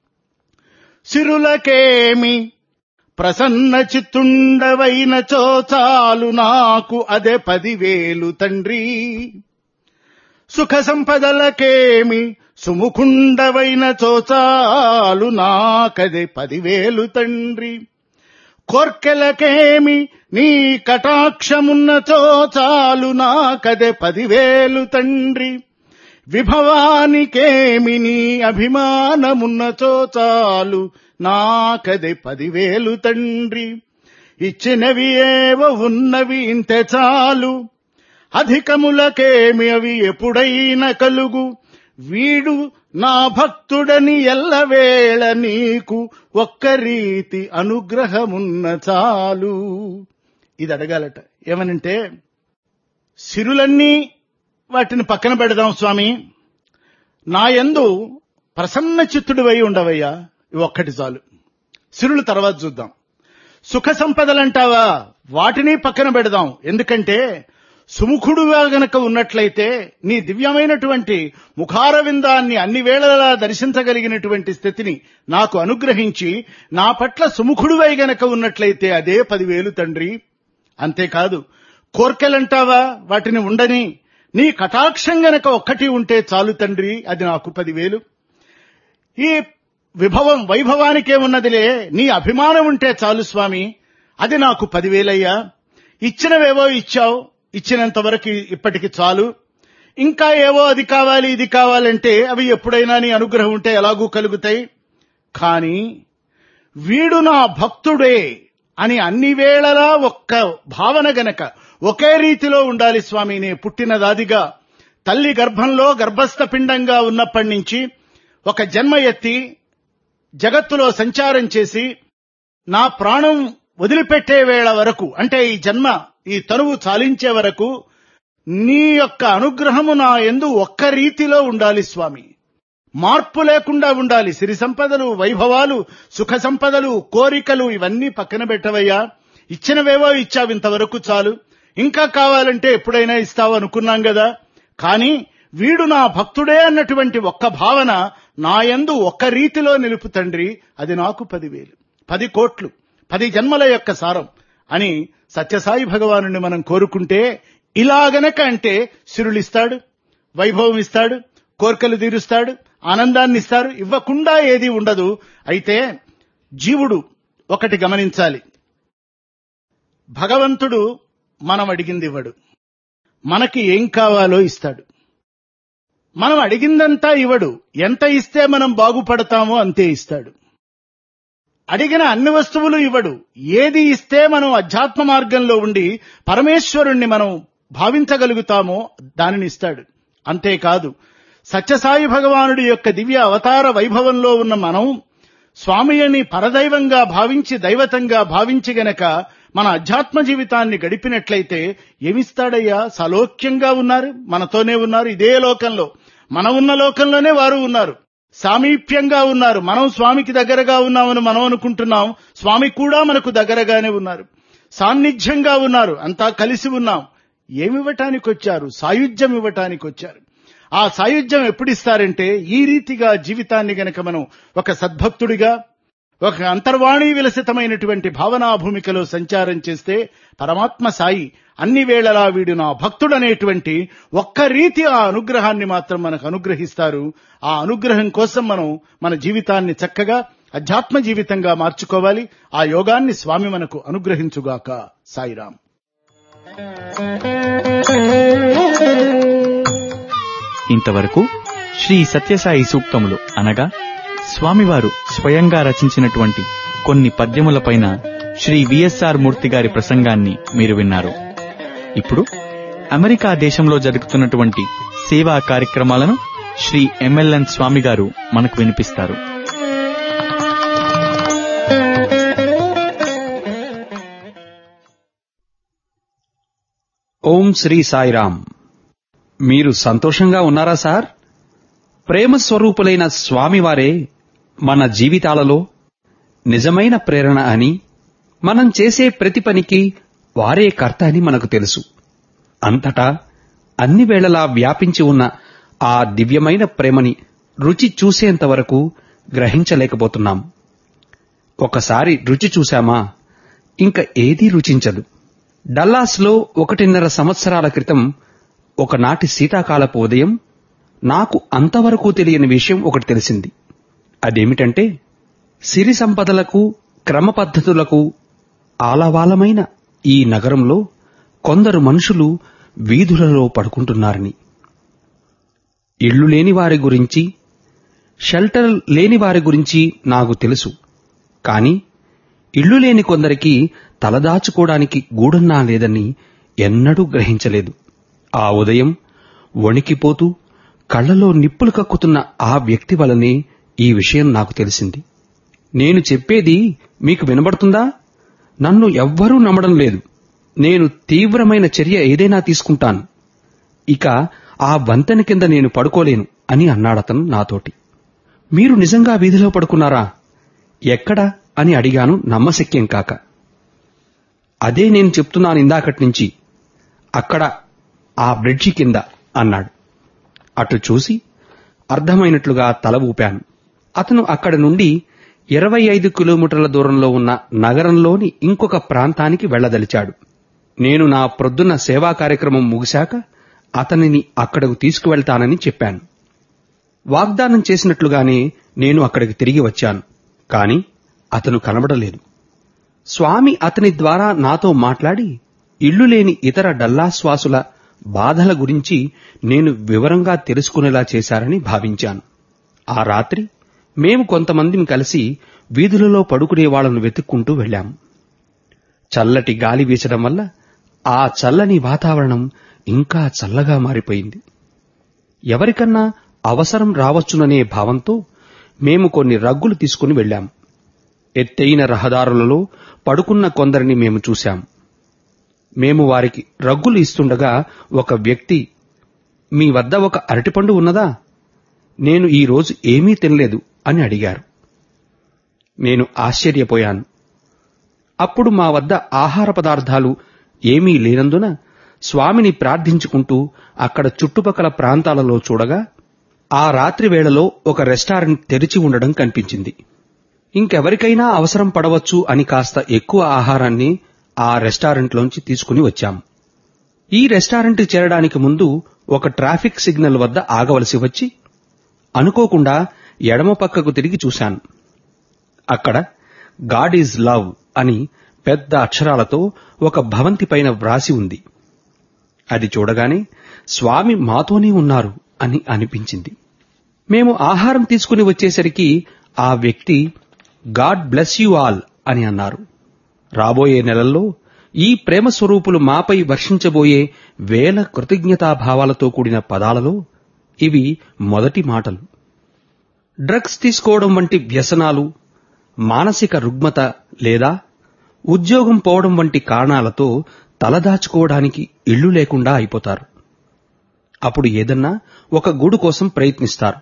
సిరులకేమి ప్రసన్న చిత్తుండవైన చోచాలు నాకు అదే పదివేలు తండ్రి సుఖ సంపదలకేమి సుముఖుండవైన చోచాలు నాకదే పదివేలు తండ్రి కోర్కెలకేమి నీ కటాక్షమున్న చోచాలు నాకదే పదివేలు తండ్రి విభవానికేమి నీ అభిమానమున్న చోచాలు నాకదే పదివేలు తండ్రి ఇచ్చినవి ఏవ ఉన్నవి ఇంతే చాలు అధికములకేమి అవి ఎప్పుడైనా కలుగు వీడు నా భక్తుడని ఎల్లవేళ నీకు ఒక్క రీతి అనుగ్రహమున్న చాలు ఇది అడగాలట ఏమనంటే సిరులన్నీ వాటిని పక్కన పెడదాం స్వామి నా యందు ప్రసన్న చిత్తుడివై ఉండవయ్యా ఇవి ఒక్కటి చాలు సిరులు తర్వాత చూద్దాం సుఖ సంపదలంటావా వాటిని పక్కన పెడదాం ఎందుకంటే సుముఖుడుగా గనక ఉన్నట్లయితే నీ దివ్యమైనటువంటి ముఖారవిందాన్ని అన్ని వేళలా దర్శించగలిగినటువంటి స్థితిని నాకు అనుగ్రహించి నా పట్ల సుముఖుడువై గనక ఉన్నట్లయితే అదే పదివేలు తండ్రి అంతేకాదు కోర్కెలంటావా వాటిని ఉండని నీ కటాక్షం గనక ఒక్కటి ఉంటే చాలు తండ్రి అది నాకు పదివేలు ఈ విభవం వైభవానికేమున్నదిలే నీ అభిమానం ఉంటే చాలు స్వామి అది నాకు పదివేలయ్యా ఇచ్చినవేవో ఇచ్చావు ఇచ్చినంత వరకు ఇప్పటికి చాలు ఇంకా ఏవో అది కావాలి ఇది కావాలంటే అవి ఎప్పుడైనా నీ అనుగ్రహం ఉంటే ఎలాగూ కలుగుతాయి కానీ వీడు నా భక్తుడే అని అన్ని వేళలా ఒక్క భావన గనక ఒకే రీతిలో ఉండాలి స్వామి నే పుట్టినదాదిగా తల్లి గర్భంలో గర్భస్థ పిండంగా ఉన్నప్పటి నుంచి ఒక జన్మ ఎత్తి జగత్తులో సంచారం చేసి నా ప్రాణం వదిలిపెట్టే వేళ వరకు అంటే ఈ జన్మ ఈ తనువు చాలించే వరకు నీ యొక్క అనుగ్రహము నా ఎందు ఒక్క రీతిలో ఉండాలి స్వామి మార్పు లేకుండా ఉండాలి సిరి సంపదలు వైభవాలు సుఖ సంపదలు కోరికలు ఇవన్నీ పక్కన పెట్టవయ్యా ఇచ్చినవేవో ఇచ్చావు ఇంతవరకు చాలు ఇంకా కావాలంటే ఎప్పుడైనా ఇస్తావు అనుకున్నాం కదా కానీ వీడు నా భక్తుడే అన్నటువంటి ఒక్క భావన నా యందు ఒక్క రీతిలో నిలుపు తండ్రి అది నాకు పదివేలు పది కోట్లు పది జన్మల యొక్క సారం అని సత్యసాయి భగవానుని మనం కోరుకుంటే ఇలాగనక అంటే సిరులిస్తాడు వైభవం ఇస్తాడు కోర్కెలు తీరుస్తాడు ఆనందాన్ని ఇస్తారు ఇవ్వకుండా ఏది ఉండదు అయితే జీవుడు ఒకటి గమనించాలి భగవంతుడు మనం అడిగింది ఇవ్వడు మనకి ఏం కావాలో ఇస్తాడు మనం అడిగిందంతా ఇవ్వడు ఎంత ఇస్తే మనం బాగుపడతామో అంతే ఇస్తాడు అడిగిన అన్ని వస్తువులు ఇవ్వడు ఏది ఇస్తే మనం అధ్యాత్మ మార్గంలో ఉండి పరమేశ్వరుణ్ణి మనం భావించగలుగుతామో దానిని ఇస్తాడు అంతేకాదు సత్యసాయి భగవానుడి యొక్క దివ్య అవతార వైభవంలో ఉన్న మనం స్వామిని పరదైవంగా భావించి దైవతంగా భావించి గనక మన అధ్యాత్మ జీవితాన్ని గడిపినట్లయితే ఏమిస్తాడయ్యా సలోక్యంగా ఉన్నారు మనతోనే ఉన్నారు ఇదే లోకంలో మన ఉన్న లోకంలోనే వారు ఉన్నారు సామీప్యంగా ఉన్నారు మనం స్వామికి దగ్గరగా ఉన్నామని మనం అనుకుంటున్నాం స్వామి కూడా మనకు దగ్గరగానే ఉన్నారు సాన్నిధ్యంగా ఉన్నారు అంతా కలిసి ఉన్నాం ఏమివ్వటానికి వచ్చారు సాయుధ్యం ఇవ్వటానికి వచ్చారు ఆ సాయుధ్యం ఎప్పుడు ఇస్తారంటే ఈ రీతిగా జీవితాన్ని గనక మనం ఒక సద్భక్తుడిగా ఒక అంతర్వాణి విలసితమైనటువంటి భావనా భూమికలో సంచారం చేస్తే పరమాత్మ సాయి అన్ని వేళలా వీడు నా భక్తుడనేటువంటి ఒక్క రీతి ఆ అనుగ్రహాన్ని మాత్రం మనకు అనుగ్రహిస్తారు ఆ అనుగ్రహం కోసం మనం మన జీవితాన్ని చక్కగా అధ్యాత్మ జీవితంగా మార్చుకోవాలి ఆ యోగాన్ని స్వామి మనకు అనుగ్రహించుగాక సాయిరాం ఇంతవరకు శ్రీ సత్యసాయి సూక్తములు అనగా స్వామివారు స్వయంగా రచించినటువంటి కొన్ని పద్యములపైన శ్రీ విఎస్ఆర్ మూర్తి గారి ప్రసంగాన్ని మీరు విన్నారు ఇప్పుడు అమెరికా దేశంలో జరుగుతున్నటువంటి సేవా కార్యక్రమాలను శ్రీ ఎంఎల్ఎన్ స్వామి గారు మనకు వినిపిస్తారు ఓం శ్రీ సాయిరామ్ మీరు సంతోషంగా ఉన్నారా సార్ ప్రేమ స్వరూపులైన స్వామివారే మన జీవితాలలో నిజమైన ప్రేరణ అని మనం చేసే ప్రతి పనికి వారే కర్త అని మనకు తెలుసు అంతటా అన్ని వేళలా వ్యాపించి ఉన్న ఆ దివ్యమైన ప్రేమని రుచి చూసేంత వరకు గ్రహించలేకపోతున్నాం ఒకసారి రుచి చూశామా ఇంక ఏదీ రుచించదు డల్లాస్లో ఒకటిన్నర సంవత్సరాల క్రితం ఒకనాటి శీతాకాలపు ఉదయం నాకు అంతవరకు తెలియని విషయం ఒకటి తెలిసింది అదేమిటంటే సిరి సంపదలకు క్రమ పద్ధతులకు ఆలవాలమైన ఈ నగరంలో కొందరు మనుషులు వీధులలో పడుకుంటున్నారని ఇళ్లు లేని వారి గురించి షెల్టర్ లేని వారి గురించి నాకు తెలుసు కాని ఇళ్లు లేని కొందరికి తలదాచుకోవడానికి గూడన్నా లేదని ఎన్నడూ గ్రహించలేదు ఆ ఉదయం వణికిపోతూ కళ్ళలో నిప్పులు కక్కుతున్న ఆ వ్యక్తి వలనే ఈ విషయం నాకు తెలిసింది నేను చెప్పేది మీకు వినబడుతుందా నన్ను ఎవ్వరూ నమ్మడం లేదు నేను తీవ్రమైన చర్య ఏదైనా తీసుకుంటాను ఇక ఆ వంతెన కింద నేను పడుకోలేను అని అన్నాడతను నాతోటి మీరు నిజంగా వీధిలో పడుకున్నారా ఎక్కడ అని అడిగాను నమ్మశక్యం కాక అదే నేను చెప్తున్నాను ఇందాకటి నుంచి అక్కడ ఆ బ్రిడ్జి కింద అన్నాడు అటు చూసి అర్థమైనట్లుగా తల ఊపాను అతను అక్కడి నుండి ఇరవై ఐదు కిలోమీటర్ల దూరంలో ఉన్న నగరంలోని ఇంకొక ప్రాంతానికి వెళ్లదలిచాడు నేను నా ప్రొద్దున సేవా కార్యక్రమం ముగిశాక అతనిని అక్కడకు తీసుకువెళ్తానని చెప్పాను వాగ్దానం చేసినట్లుగానే నేను అక్కడికి తిరిగి వచ్చాను కాని అతను కనబడలేదు స్వామి అతని ద్వారా నాతో మాట్లాడి ఇల్లు లేని ఇతర డల్లాశ్వాసుల బాధల గురించి నేను వివరంగా తెలుసుకునేలా చేశారని భావించాను ఆ రాత్రి మేము కొంతమందిని కలిసి వీధులలో పడుకునే వాళ్లను వెతుక్కుంటూ వెళ్ళాం చల్లటి గాలి వీచడం వల్ల ఆ చల్లని వాతావరణం ఇంకా చల్లగా మారిపోయింది ఎవరికన్నా అవసరం రావచ్చుననే భావంతో మేము కొన్ని రగ్గులు తీసుకుని వెళ్ళాం ఎత్తైన రహదారులలో పడుకున్న కొందరిని మేము చూశాం మేము వారికి రగ్గులు ఇస్తుండగా ఒక వ్యక్తి మీ వద్ద ఒక అరటిపండు ఉన్నదా నేను ఈ రోజు ఏమీ తినలేదు అని అడిగారు నేను ఆశ్చర్యపోయాను అప్పుడు మా వద్ద ఆహార పదార్థాలు ఏమీ లేనందున స్వామిని ప్రార్థించుకుంటూ అక్కడ చుట్టుపక్కల ప్రాంతాలలో చూడగా ఆ రాత్రి వేళలో ఒక రెస్టారెంట్ తెరిచి ఉండడం కనిపించింది ఇంకెవరికైనా అవసరం పడవచ్చు అని కాస్త ఎక్కువ ఆహారాన్ని ఆ రెస్టారెంట్లోంచి తీసుకుని వచ్చాం ఈ రెస్టారెంట్ చేరడానికి ముందు ఒక ట్రాఫిక్ సిగ్నల్ వద్ద ఆగవలసి వచ్చి అనుకోకుండా ఎడమ పక్కకు తిరిగి చూశాను అక్కడ గాడ్ ఈజ్ లవ్ అని పెద్ద అక్షరాలతో ఒక భవంతి పైన వ్రాసి ఉంది అది చూడగానే స్వామి మాతోనే ఉన్నారు అని అనిపించింది మేము ఆహారం తీసుకుని వచ్చేసరికి ఆ వ్యక్తి గాడ్ బ్లెస్ యు ఆల్ అని అన్నారు రాబోయే నెలల్లో ఈ ప్రేమ స్వరూపులు మాపై వర్షించబోయే వేల కృతజ్ఞతాభావాలతో కూడిన పదాలలో ఇవి మొదటి మాటలు డ్రగ్స్ తీసుకోవడం వంటి వ్యసనాలు మానసిక రుగ్మత లేదా ఉద్యోగం పోవడం వంటి కారణాలతో తలదాచుకోవడానికి ఇళ్లు లేకుండా అయిపోతారు అప్పుడు ఏదన్నా ఒక గూడు కోసం ప్రయత్నిస్తారు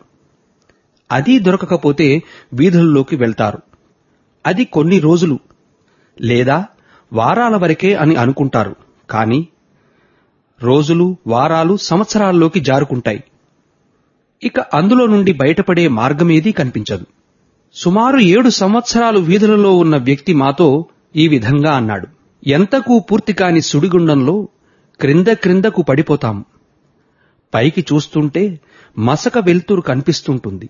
అది దొరకకపోతే వీధుల్లోకి వెళ్తారు అది కొన్ని రోజులు లేదా వారాల వరకే అని అనుకుంటారు కానీ రోజులు వారాలు సంవత్సరాల్లోకి జారుకుంటాయి ఇక అందులో నుండి బయటపడే మార్గమేదీ కనిపించదు సుమారు ఏడు సంవత్సరాలు వీధులలో ఉన్న వ్యక్తి మాతో ఈ విధంగా అన్నాడు ఎంతకు పూర్తి కాని సుడిగుండంలో క్రింద క్రిందకు పడిపోతాం పైకి చూస్తుంటే మసక వెలుతురు కనిపిస్తుంటుంది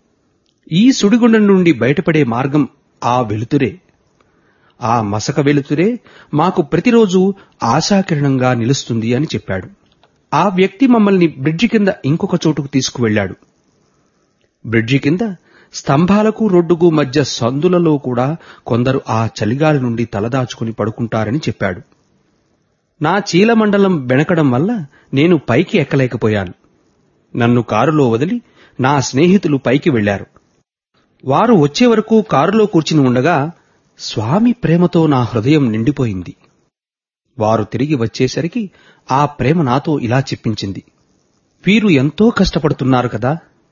ఈ సుడిగుండం నుండి బయటపడే మార్గం ఆ వెలుతురే ఆ మసక వెలుతురే మాకు ప్రతిరోజు ఆశాకిరణంగా నిలుస్తుంది అని చెప్పాడు ఆ వ్యక్తి మమ్మల్ని బ్రిడ్జి కింద ఇంకొక చోటుకు తీసుకువెళ్ళాడు బ్రిడ్జి కింద స్తంభాలకు రోడ్డుకు మధ్య సందులలో కూడా కొందరు ఆ చలిగాలి నుండి తలదాచుకుని పడుకుంటారని చెప్పాడు నా చీలమండలం బెణకడం వల్ల నేను పైకి ఎక్కలేకపోయాను నన్ను కారులో వదిలి నా స్నేహితులు పైకి వెళ్లారు వారు వచ్చే వరకు కారులో కూర్చుని ఉండగా స్వామి ప్రేమతో నా హృదయం నిండిపోయింది వారు తిరిగి వచ్చేసరికి ఆ ప్రేమ నాతో ఇలా చెప్పించింది వీరు ఎంతో కష్టపడుతున్నారు కదా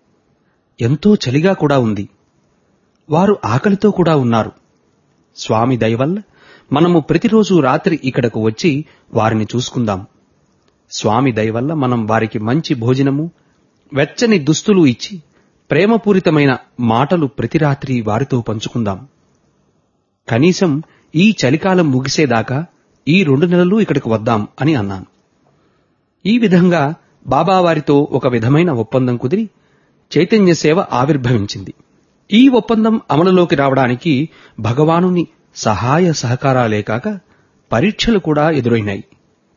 ఎంతో చలిగా కూడా ఉంది వారు ఆకలితో కూడా ఉన్నారు స్వామి దయవల్ల మనము ప్రతిరోజు రాత్రి ఇక్కడకు వచ్చి వారిని చూసుకుందాం స్వామి దయవల్ల మనం వారికి మంచి భోజనము వెచ్చని దుస్తులు ఇచ్చి ప్రేమపూరితమైన మాటలు ప్రతి రాత్రి వారితో పంచుకుందాం కనీసం ఈ చలికాలం ముగిసేదాకా ఈ రెండు నెలలు ఇక్కడికి వద్దాం అని అన్నాను ఈ విధంగా బాబా వారితో ఒక విధమైన ఒప్పందం కుదిరి చైతన్య సేవ ఆవిర్భవించింది ఈ ఒప్పందం అమలులోకి రావడానికి భగవానుని సహాయ సహకారాలే కాక పరీక్షలు కూడా ఎదురైనాయి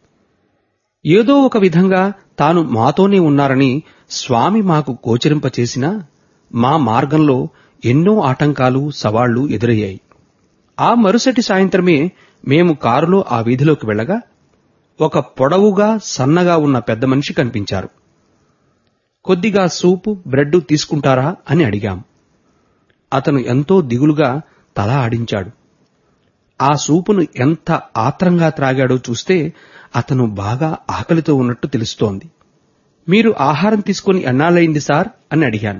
ఏదో ఒక విధంగా తాను మాతోనే ఉన్నారని స్వామి మాకు గోచరింపచేసినా మా మార్గంలో ఎన్నో ఆటంకాలు సవాళ్లు ఎదురయ్యాయి ఆ మరుసటి సాయంత్రమే మేము కారులో ఆ వీధిలోకి వెళ్ళగా ఒక పొడవుగా సన్నగా ఉన్న పెద్ద మనిషి కనిపించారు కొద్దిగా సూపు బ్రెడ్ తీసుకుంటారా అని అడిగాం అతను ఎంతో దిగులుగా తల ఆడించాడు ఆ సూపును ఎంత ఆత్రంగా త్రాగాడో చూస్తే అతను బాగా ఆకలితో ఉన్నట్టు తెలుస్తోంది మీరు ఆహారం తీసుకుని ఎన్నాళ్ళయింది సార్ అని అడిగాను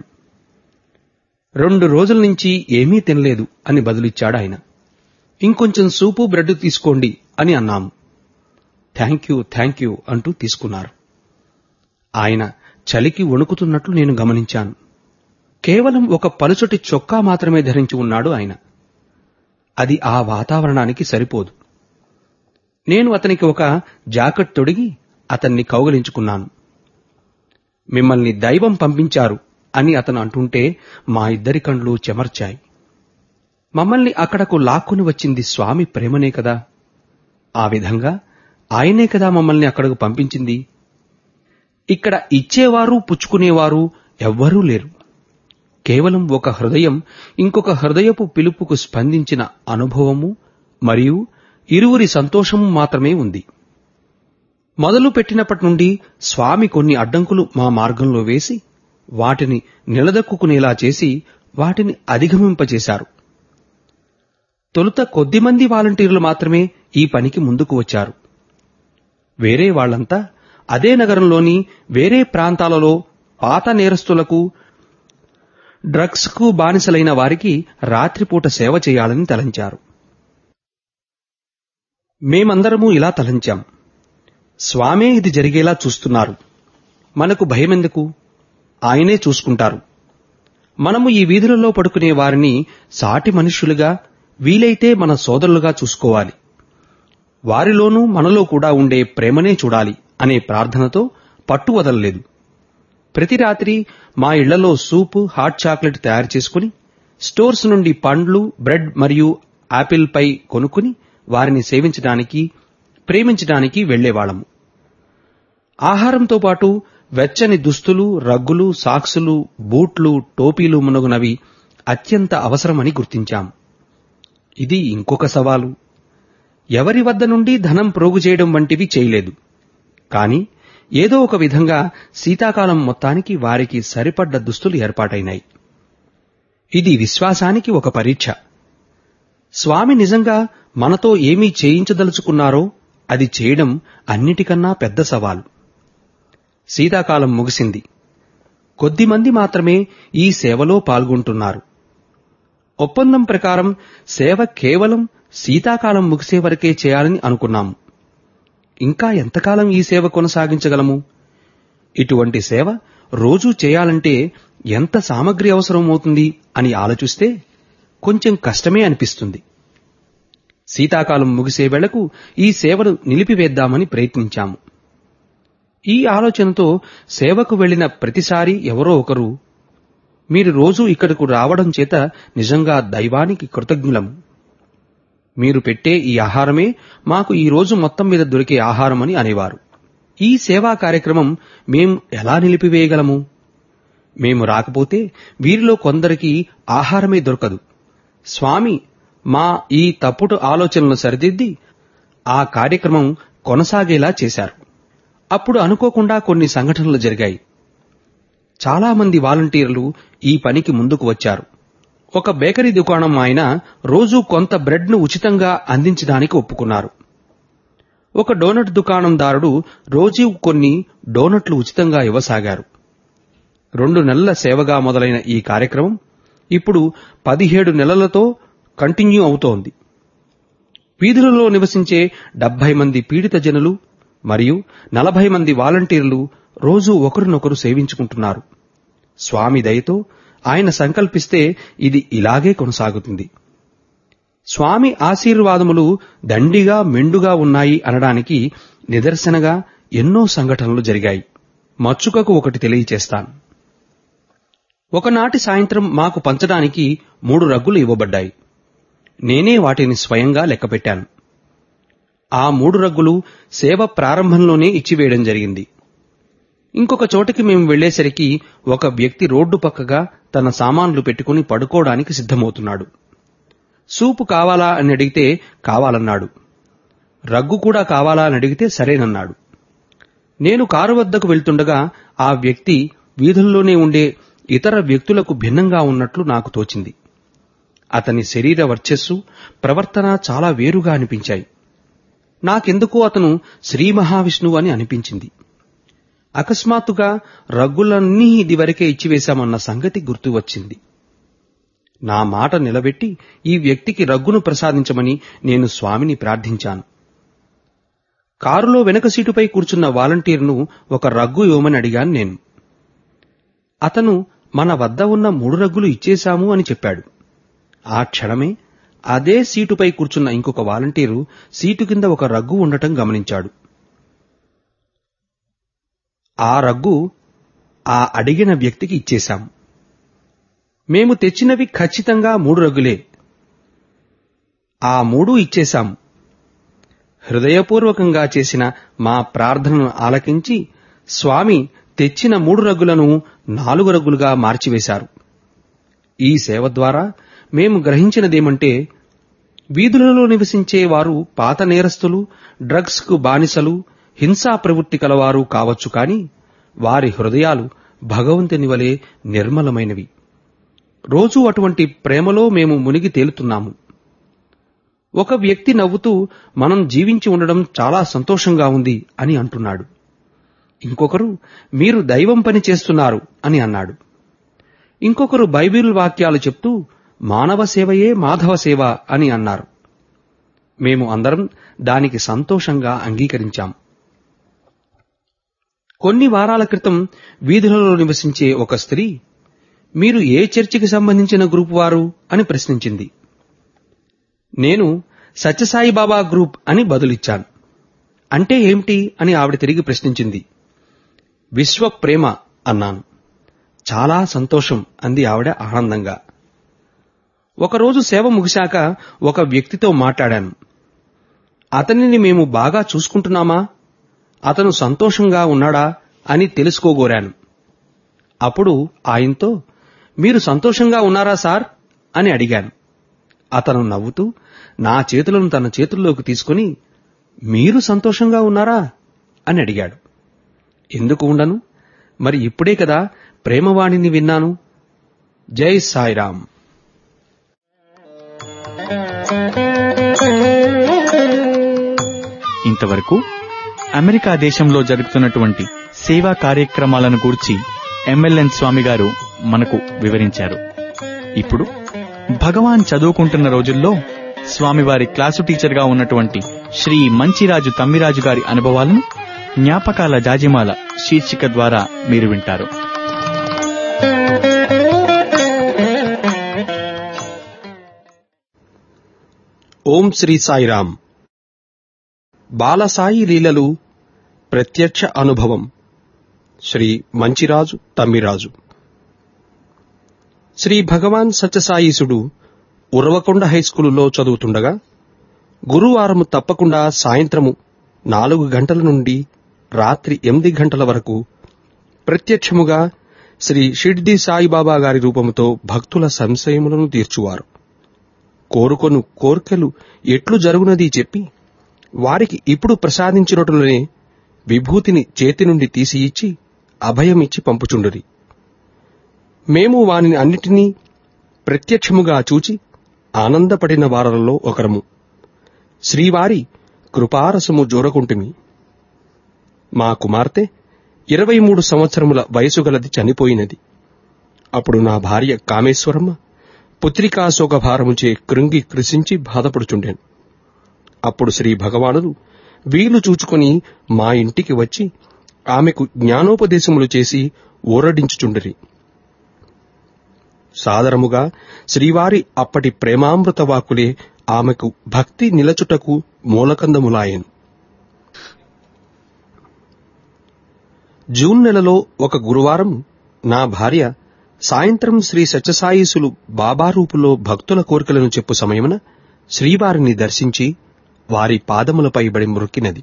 రెండు రోజుల నుంచి ఏమీ తినలేదు అని బదులిచ్చాడు ఆయన ఇంకొంచెం సూపు బ్రెడ్ తీసుకోండి అని అన్నాము థ్యాంక్ యూ థ్యాంక్ యూ అంటూ తీసుకున్నారు ఆయన చలికి వణుకుతున్నట్లు నేను గమనించాను కేవలం ఒక పలుచటి చొక్కా మాత్రమే ధరించి ఉన్నాడు ఆయన అది ఆ వాతావరణానికి సరిపోదు నేను అతనికి ఒక జాకెట్ తొడిగి అతన్ని కౌగలించుకున్నాను మిమ్మల్ని దైవం పంపించారు అని అతను అంటుంటే మా ఇద్దరి కండ్లు చెమర్చాయి మమ్మల్ని అక్కడకు లాక్కుని వచ్చింది స్వామి ప్రేమనే కదా ఆ విధంగా ఆయనే కదా మమ్మల్ని అక్కడకు పంపించింది ఇక్కడ ఇచ్చేవారు పుచ్చుకునేవారు ఎవ్వరూ లేరు కేవలం ఒక హృదయం ఇంకొక హృదయపు పిలుపుకు స్పందించిన అనుభవము మరియు ఇరువురి సంతోషము మాత్రమే ఉంది మొదలు పెట్టినప్పటి నుండి స్వామి కొన్ని అడ్డంకులు మా మార్గంలో వేసి వాటిని నిలదొక్కునేలా చేసి వాటిని అధిగమింపచేశారు తొలుత కొద్దిమంది వాలంటీర్లు మాత్రమే ఈ పనికి ముందుకు వచ్చారు వేరే వాళ్లంతా అదే నగరంలోని వేరే ప్రాంతాలలో పాత నేరస్తులకు డ్రగ్స్ కు బానిసలైన వారికి రాత్రిపూట సేవ చేయాలని తలంచారు మేమందరము ఇలా తలంచాం స్వామే ఇది జరిగేలా చూస్తున్నారు మనకు భయమెందుకు ఆయనే చూసుకుంటారు మనము ఈ వీధులలో పడుకునే వారిని సాటి మనుష్యులుగా వీలైతే మన సోదరులుగా చూసుకోవాలి వారిలోనూ మనలో కూడా ఉండే ప్రేమనే చూడాలి అనే ప్రార్థనతో పట్టు వదలలేదు ప్రతి రాత్రి మా ఇళ్లలో సూపు హాట్ చాక్లెట్ తయారు చేసుకుని స్టోర్స్ నుండి పండ్లు బ్రెడ్ మరియు ఆపిల్ పై కొనుక్కుని వారిని సేవించడానికి ప్రేమించడానికి వెళ్లేవాళ్లము ఆహారంతో పాటు వెచ్చని దుస్తులు రగ్గులు సాక్సులు బూట్లు టోపీలు మునగునవి అత్యంత అవసరమని గుర్తించాం ఇది ఇంకొక సవాలు ఎవరి వద్ద నుండి ధనం ప్రోగు చేయడం వంటివి చేయలేదు కాని ఏదో ఒక విధంగా శీతాకాలం మొత్తానికి వారికి సరిపడ్డ దుస్తులు ఏర్పాటైనాయి ఇది విశ్వాసానికి ఒక పరీక్ష స్వామి నిజంగా మనతో ఏమీ చేయించదలుచుకున్నారో అది చేయడం అన్నిటికన్నా పెద్ద సవాలు శీతాకాలం ముగిసింది కొద్దిమంది మాత్రమే ఈ సేవలో పాల్గొంటున్నారు ఒప్పందం ప్రకారం సేవ కేవలం శీతాకాలం ముగిసే వరకే చేయాలని అనుకున్నాము ఇంకా ఎంతకాలం ఈ సేవ కొనసాగించగలము ఇటువంటి సేవ రోజూ చేయాలంటే ఎంత సామగ్రి అవసరమవుతుంది అని ఆలోచిస్తే కొంచెం కష్టమే అనిపిస్తుంది శీతాకాలం ముగిసే వేళకు ఈ సేవను నిలిపివేద్దామని ప్రయత్నించాము ఈ ఆలోచనతో సేవకు వెళ్లిన ప్రతిసారి ఎవరో ఒకరు మీరు రోజూ ఇక్కడకు రావడం చేత నిజంగా దైవానికి కృతజ్ఞులము మీరు పెట్టే ఈ ఆహారమే మాకు ఈ రోజు మొత్తం మీద దొరికే ఆహారమని అనేవారు ఈ సేవా కార్యక్రమం మేం ఎలా నిలిపివేయగలము మేము రాకపోతే వీరిలో కొందరికి ఆహారమే దొరకదు స్వామి మా ఈ తప్పుడు ఆలోచనలను సరిదిద్ది ఆ కార్యక్రమం కొనసాగేలా చేశారు అప్పుడు అనుకోకుండా కొన్ని సంఘటనలు జరిగాయి చాలా మంది వాలంటీర్లు ఈ పనికి ముందుకు వచ్చారు ఒక బేకరీ దుకాణం ఆయన రోజూ కొంత బ్రెడ్ను ఉచితంగా అందించడానికి ఒప్పుకున్నారు ఒక డోనట్ దుకాణందారుడు రోజూ కొన్ని డోనట్లు ఉచితంగా ఇవ్వసాగారు రెండు నెలల సేవగా మొదలైన ఈ కార్యక్రమం ఇప్పుడు పదిహేడు నెలలతో కంటిన్యూ అవుతోంది వీధులలో నివసించే డెబ్బై మంది పీడిత జనులు మరియు నలభై మంది వాలంటీర్లు రోజూ ఒకరినొకరు సేవించుకుంటున్నారు స్వామి దయతో ఆయన సంకల్పిస్తే ఇది ఇలాగే కొనసాగుతుంది స్వామి ఆశీర్వాదములు దండిగా మెండుగా ఉన్నాయి అనడానికి నిదర్శనగా ఎన్నో సంఘటనలు జరిగాయి మచ్చుకకు ఒకటి తెలియచేస్తాను ఒకనాటి సాయంత్రం మాకు పంచడానికి మూడు రగ్గులు ఇవ్వబడ్డాయి నేనే వాటిని స్వయంగా లెక్కపెట్టాను ఆ మూడు రగ్గులు సేవ ప్రారంభంలోనే ఇచ్చివేయడం జరిగింది ఇంకొక చోటకి మేము వెళ్లేసరికి ఒక వ్యక్తి రోడ్డు పక్కగా తన సామాన్లు పెట్టుకుని పడుకోవడానికి సిద్ధమవుతున్నాడు సూపు కావాలా అని అడిగితే కావాలన్నాడు రగ్గు కూడా కావాలా అని అడిగితే సరేనన్నాడు నేను కారు వద్దకు వెళ్తుండగా ఆ వ్యక్తి వీధుల్లోనే ఉండే ఇతర వ్యక్తులకు భిన్నంగా ఉన్నట్లు నాకు తోచింది అతని శరీర వర్చస్సు ప్రవర్తన చాలా వేరుగా అనిపించాయి నాకెందుకో అతను శ్రీ మహావిష్ణువు అని అనిపించింది అకస్మాత్తుగా రగ్గులన్నీ ఇదివరకే ఇచ్చివేశామన్న సంగతి గుర్తు వచ్చింది నా మాట నిలబెట్టి ఈ వ్యక్తికి రగ్గును ప్రసాదించమని నేను స్వామిని ప్రార్థించాను కారులో వెనక సీటుపై కూర్చున్న వాలంటీర్ను ఒక రగ్గు ఇవ్వమని అడిగాను నేను అతను మన వద్ద ఉన్న మూడు రగ్గులు ఇచ్చేశాము అని చెప్పాడు ఆ క్షణమే అదే సీటుపై కూర్చున్న ఇంకొక వాలంటీరు సీటు కింద ఒక రగ్గు ఉండటం గమనించాడు ఆ రగ్గు ఆ అడిగిన వ్యక్తికి ఇచ్చేశాం మేము తెచ్చినవి ఖచ్చితంగా మూడు రగ్గులే ఆ మూడు ఇచ్చేశాం హృదయపూర్వకంగా చేసిన మా ప్రార్థనను ఆలకించి స్వామి తెచ్చిన మూడు రగ్గులను నాలుగు రగ్గులుగా మార్చివేశారు ఈ సేవ ద్వారా మేము గ్రహించినదేమంటే వీధులలో నివసించే వారు పాత నేరస్తులు డ్రగ్స్ కు బానిసలు హింసా ప్రవృత్తి కలవారు కావచ్చు కాని వారి హృదయాలు భగవంతుని వలె నిర్మలమైనవి రోజూ అటువంటి ప్రేమలో మేము మునిగి తేలుతున్నాము ఒక వ్యక్తి నవ్వుతూ మనం జీవించి ఉండడం చాలా సంతోషంగా ఉంది అని అంటున్నాడు ఇంకొకరు మీరు దైవం పని చేస్తున్నారు అని అన్నాడు ఇంకొకరు బైబిల్ వాక్యాలు చెప్తూ మానవ సేవయే మాధవ సేవ అని అన్నారు మేము అందరం దానికి సంతోషంగా అంగీకరించాం కొన్ని వారాల క్రితం వీధులలో నివసించే ఒక స్త్రీ మీరు ఏ చర్చికి సంబంధించిన గ్రూప్ వారు అని ప్రశ్నించింది నేను సత్యసాయి బాబా గ్రూప్ అని బదులిచ్చాను అంటే ఏమిటి అని ఆవిడ తిరిగి ప్రశ్నించింది విశ్వ ప్రేమ అన్నాను చాలా సంతోషం అంది ఆవిడ ఆనందంగా ఒకరోజు సేవ ముగిశాక ఒక వ్యక్తితో మాట్లాడాను అతనిని మేము బాగా చూసుకుంటున్నామా అతను సంతోషంగా ఉన్నాడా అని తెలుసుకోగోరాను అప్పుడు ఆయనతో మీరు సంతోషంగా ఉన్నారా సార్ అని అడిగాను అతను నవ్వుతూ నా చేతులను తన చేతుల్లోకి తీసుకుని మీరు సంతోషంగా ఉన్నారా అని అడిగాడు ఎందుకు ఉండను మరి ఇప్పుడే కదా ప్రేమవాణిని విన్నాను జై సాయిరాం ఇంతవరకు అమెరికా దేశంలో జరుగుతున్నటువంటి సేవా కార్యక్రమాలను గూర్చి ఎంఎల్ఎన్ స్వామి గారు మనకు వివరించారు ఇప్పుడు భగవాన్ చదువుకుంటున్న రోజుల్లో స్వామివారి క్లాసు టీచర్గా ఉన్నటువంటి శ్రీ మంచిరాజు తమ్మిరాజు గారి అనుభవాలను జ్ఞాపకాల జాజిమాల శీర్షిక ద్వారా మీరు వింటారు ఓం శ్రీ సాయిరాం బాలసాయి లీలలు ప్రత్యక్ష అనుభవం శ్రీ మంచిరాజు తమ్మిరాజు శ్రీ భగవాన్ సత్యసాయీసుడు ఉరవకొండ హైస్కూలులో చదువుతుండగా గురువారము తప్పకుండా సాయంత్రము నాలుగు గంటల నుండి రాత్రి ఎనిమిది గంటల వరకు ప్రత్యక్షముగా శ్రీ షిడ్డి సాయిబాబా గారి రూపముతో భక్తుల సంశయములను తీర్చువారు కోరుకొను కోర్కెలు ఎట్లు జరుగునది చెప్పి వారికి ఇప్పుడు ప్రసాదించినట్లునే విభూతిని చేతి నుండి తీసి ఇచ్చి అభయమిచ్చి పంపుచుండురి మేము వానిని అన్నిటినీ ప్రత్యక్షముగా చూచి ఆనందపడిన వారలలో ఒకరము శ్రీవారి కృపారసము జోరకుంటుమి మా కుమార్తె ఇరవై మూడు సంవత్సరముల వయసు గలది చనిపోయినది అప్పుడు నా భార్య కామేశ్వరమ్మ పుత్రికాశోక భారముచే కృంగి కృషించి బాధపడుచుండెను అప్పుడు శ్రీ భగవానుడు వీలు చూచుకొని మా ఇంటికి వచ్చి ఆమెకు జ్ఞానోపదేశములు చేసి ఊరడించుచుండిరి సాదరముగా శ్రీవారి అప్పటి ప్రేమామృత వాక్కులే ఆమెకు భక్తి నిలచుటకు మూలకందములాయెను జూన్ నెలలో ఒక గురువారం నా భార్య సాయంత్రం శ్రీ సత్యసాయీసులు బాబా రూపులో భక్తుల కోరికలను చెప్పు సమయమున శ్రీవారిని దర్శించి వారి పాదములపై బడి మృక్కినది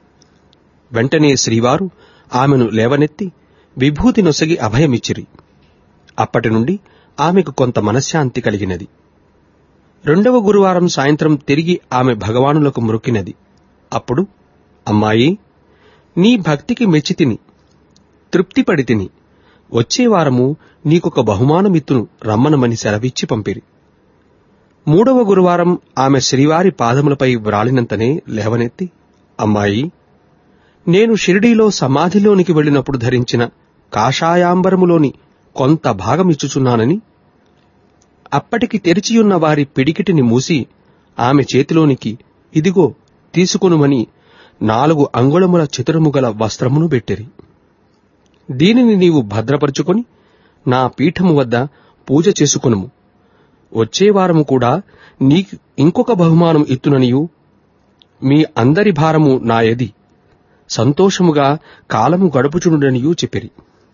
వెంటనే శ్రీవారు ఆమెను లేవనెత్తి విభూతి నొసగి అభయమిచ్చిరి అప్పటి నుండి ఆమెకు కొంత మనశ్శాంతి కలిగినది రెండవ గురువారం సాయంత్రం తిరిగి ఆమె భగవానులకు మృక్కినది అప్పుడు అమ్మాయి నీ భక్తికి మెచ్చితిని తృప్తిపడితిని వచ్చే వారము నీకొక బహుమానమిత్తును రమ్మనమని సెలవిచ్చి పంపిరి మూడవ గురువారం ఆమె శ్రీవారి పాదములపై వ్రాలినంతనే లేవనెత్తి అమ్మాయి నేను షిరిడీలో సమాధిలోనికి వెళ్ళినప్పుడు ధరించిన కాషాయాంబరములోని కొంత భాగమిచ్చుచున్నానని అప్పటికి తెరిచియున్న వారి పిడికిటిని మూసి ఆమె చేతిలోనికి ఇదిగో తీసుకొనుమని నాలుగు అంగుళముల చతురము గల వస్త్రమును పెట్టిరి దీనిని నీవు భద్రపరుచుకొని నా పీఠము వద్ద పూజ చేసుకొనుము వచ్చే వారము కూడా నీకు ఇంకొక బహుమానం ఇత్తుననియు మీ అందరి భారము నాయది సంతోషముగా కాలము గడుపుచుండనియూ చెప్పిరి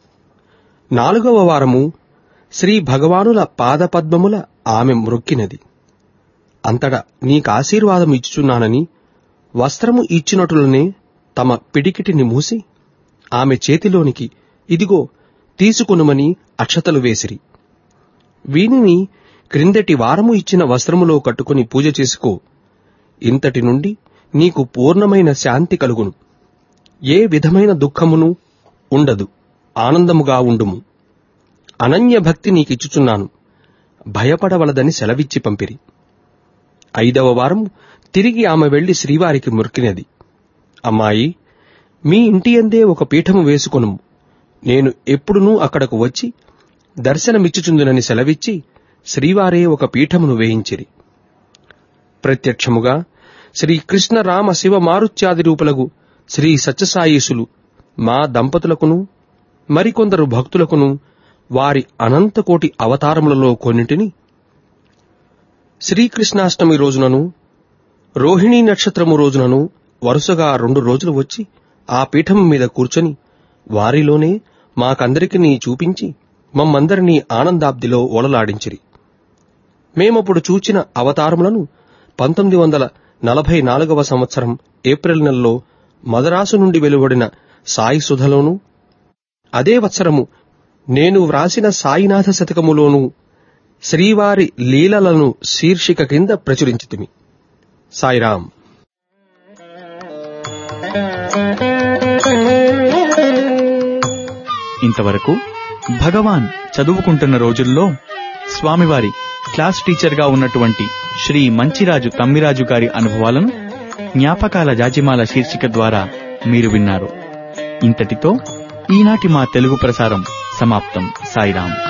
నాలుగవ వారము శ్రీ భగవానుల పాదపద్మముల ఆమె మ్రొక్కినది అంతటా నీకాశీర్వాదం ఇచ్చుచున్నానని వస్త్రము ఇచ్చినట్లునే తమ పిడికిటిని మూసి ఆమె చేతిలోనికి ఇదిగో తీసుకొనుమని అక్షతలు వేసిరి వీనిని క్రిందటి వారము ఇచ్చిన వస్త్రములో కట్టుకుని పూజ చేసుకో ఇంతటి నుండి నీకు పూర్ణమైన శాంతి కలుగును ఏ విధమైన దుఃఖమును ఉండదు ఆనందముగా ఉండుము అనన్య భక్తి నీకిచ్చుచున్నాను భయపడవలదని సెలవిచ్చి పంపిరి ఐదవ వారం తిరిగి ఆమె వెళ్లి శ్రీవారికి మురికినది అమ్మాయి మీ ఇంటి అందే ఒక పీఠము వేసుకొనుము నేను ఎప్పుడునూ అక్కడకు వచ్చి దర్శనమిచ్చుచుందునని సెలవిచ్చి శ్రీవారే ఒక పీఠమును వేయించిరి ప్రత్యక్షముగా శ్రీ కృష్ణ రామ శివ మారుత్యాది రూపులగు శ్రీ సత్యసాయీసులు మా దంపతులకును మరికొందరు భక్తులకును వారి అనంతకోటి అవతారములలో కొన్నింటిని శ్రీకృష్ణాష్టమి రోజునను రోహిణీ నక్షత్రము రోజునను వరుసగా రెండు రోజులు వచ్చి ఆ పీఠం మీద కూర్చొని వారిలోనే మాకందరికి నీ చూపించి మమ్మందరినీ ఆనందాబ్దిలో ఓలలాడించిరి మేమప్పుడు చూచిన అవతారములను పంతొమ్మిది వందల నలభై నాలుగవ సంవత్సరం ఏప్రిల్ నెలలో మదరాసు నుండి వెలువడిన సాయి సుధలోను అదే వత్సరము నేను వ్రాసిన సాయినాథ శతకములోను శ్రీవారి లీలలను శీర్షిక కింద ప్రచురించితిమి సాయిరాం ఇంతవరకు భగవాన్ చదువుకుంటున్న రోజుల్లో స్వామివారి క్లాస్ టీచర్గా ఉన్నటువంటి శ్రీ మంచిరాజు తమ్మిరాజు గారి అనుభవాలను జ్ఞాపకాల జాజిమాల శీర్షిక ద్వారా మీరు విన్నారు ఇంతటితో ఈనాటి మా తెలుగు ప్రసారం సమాప్తం సాయిరాం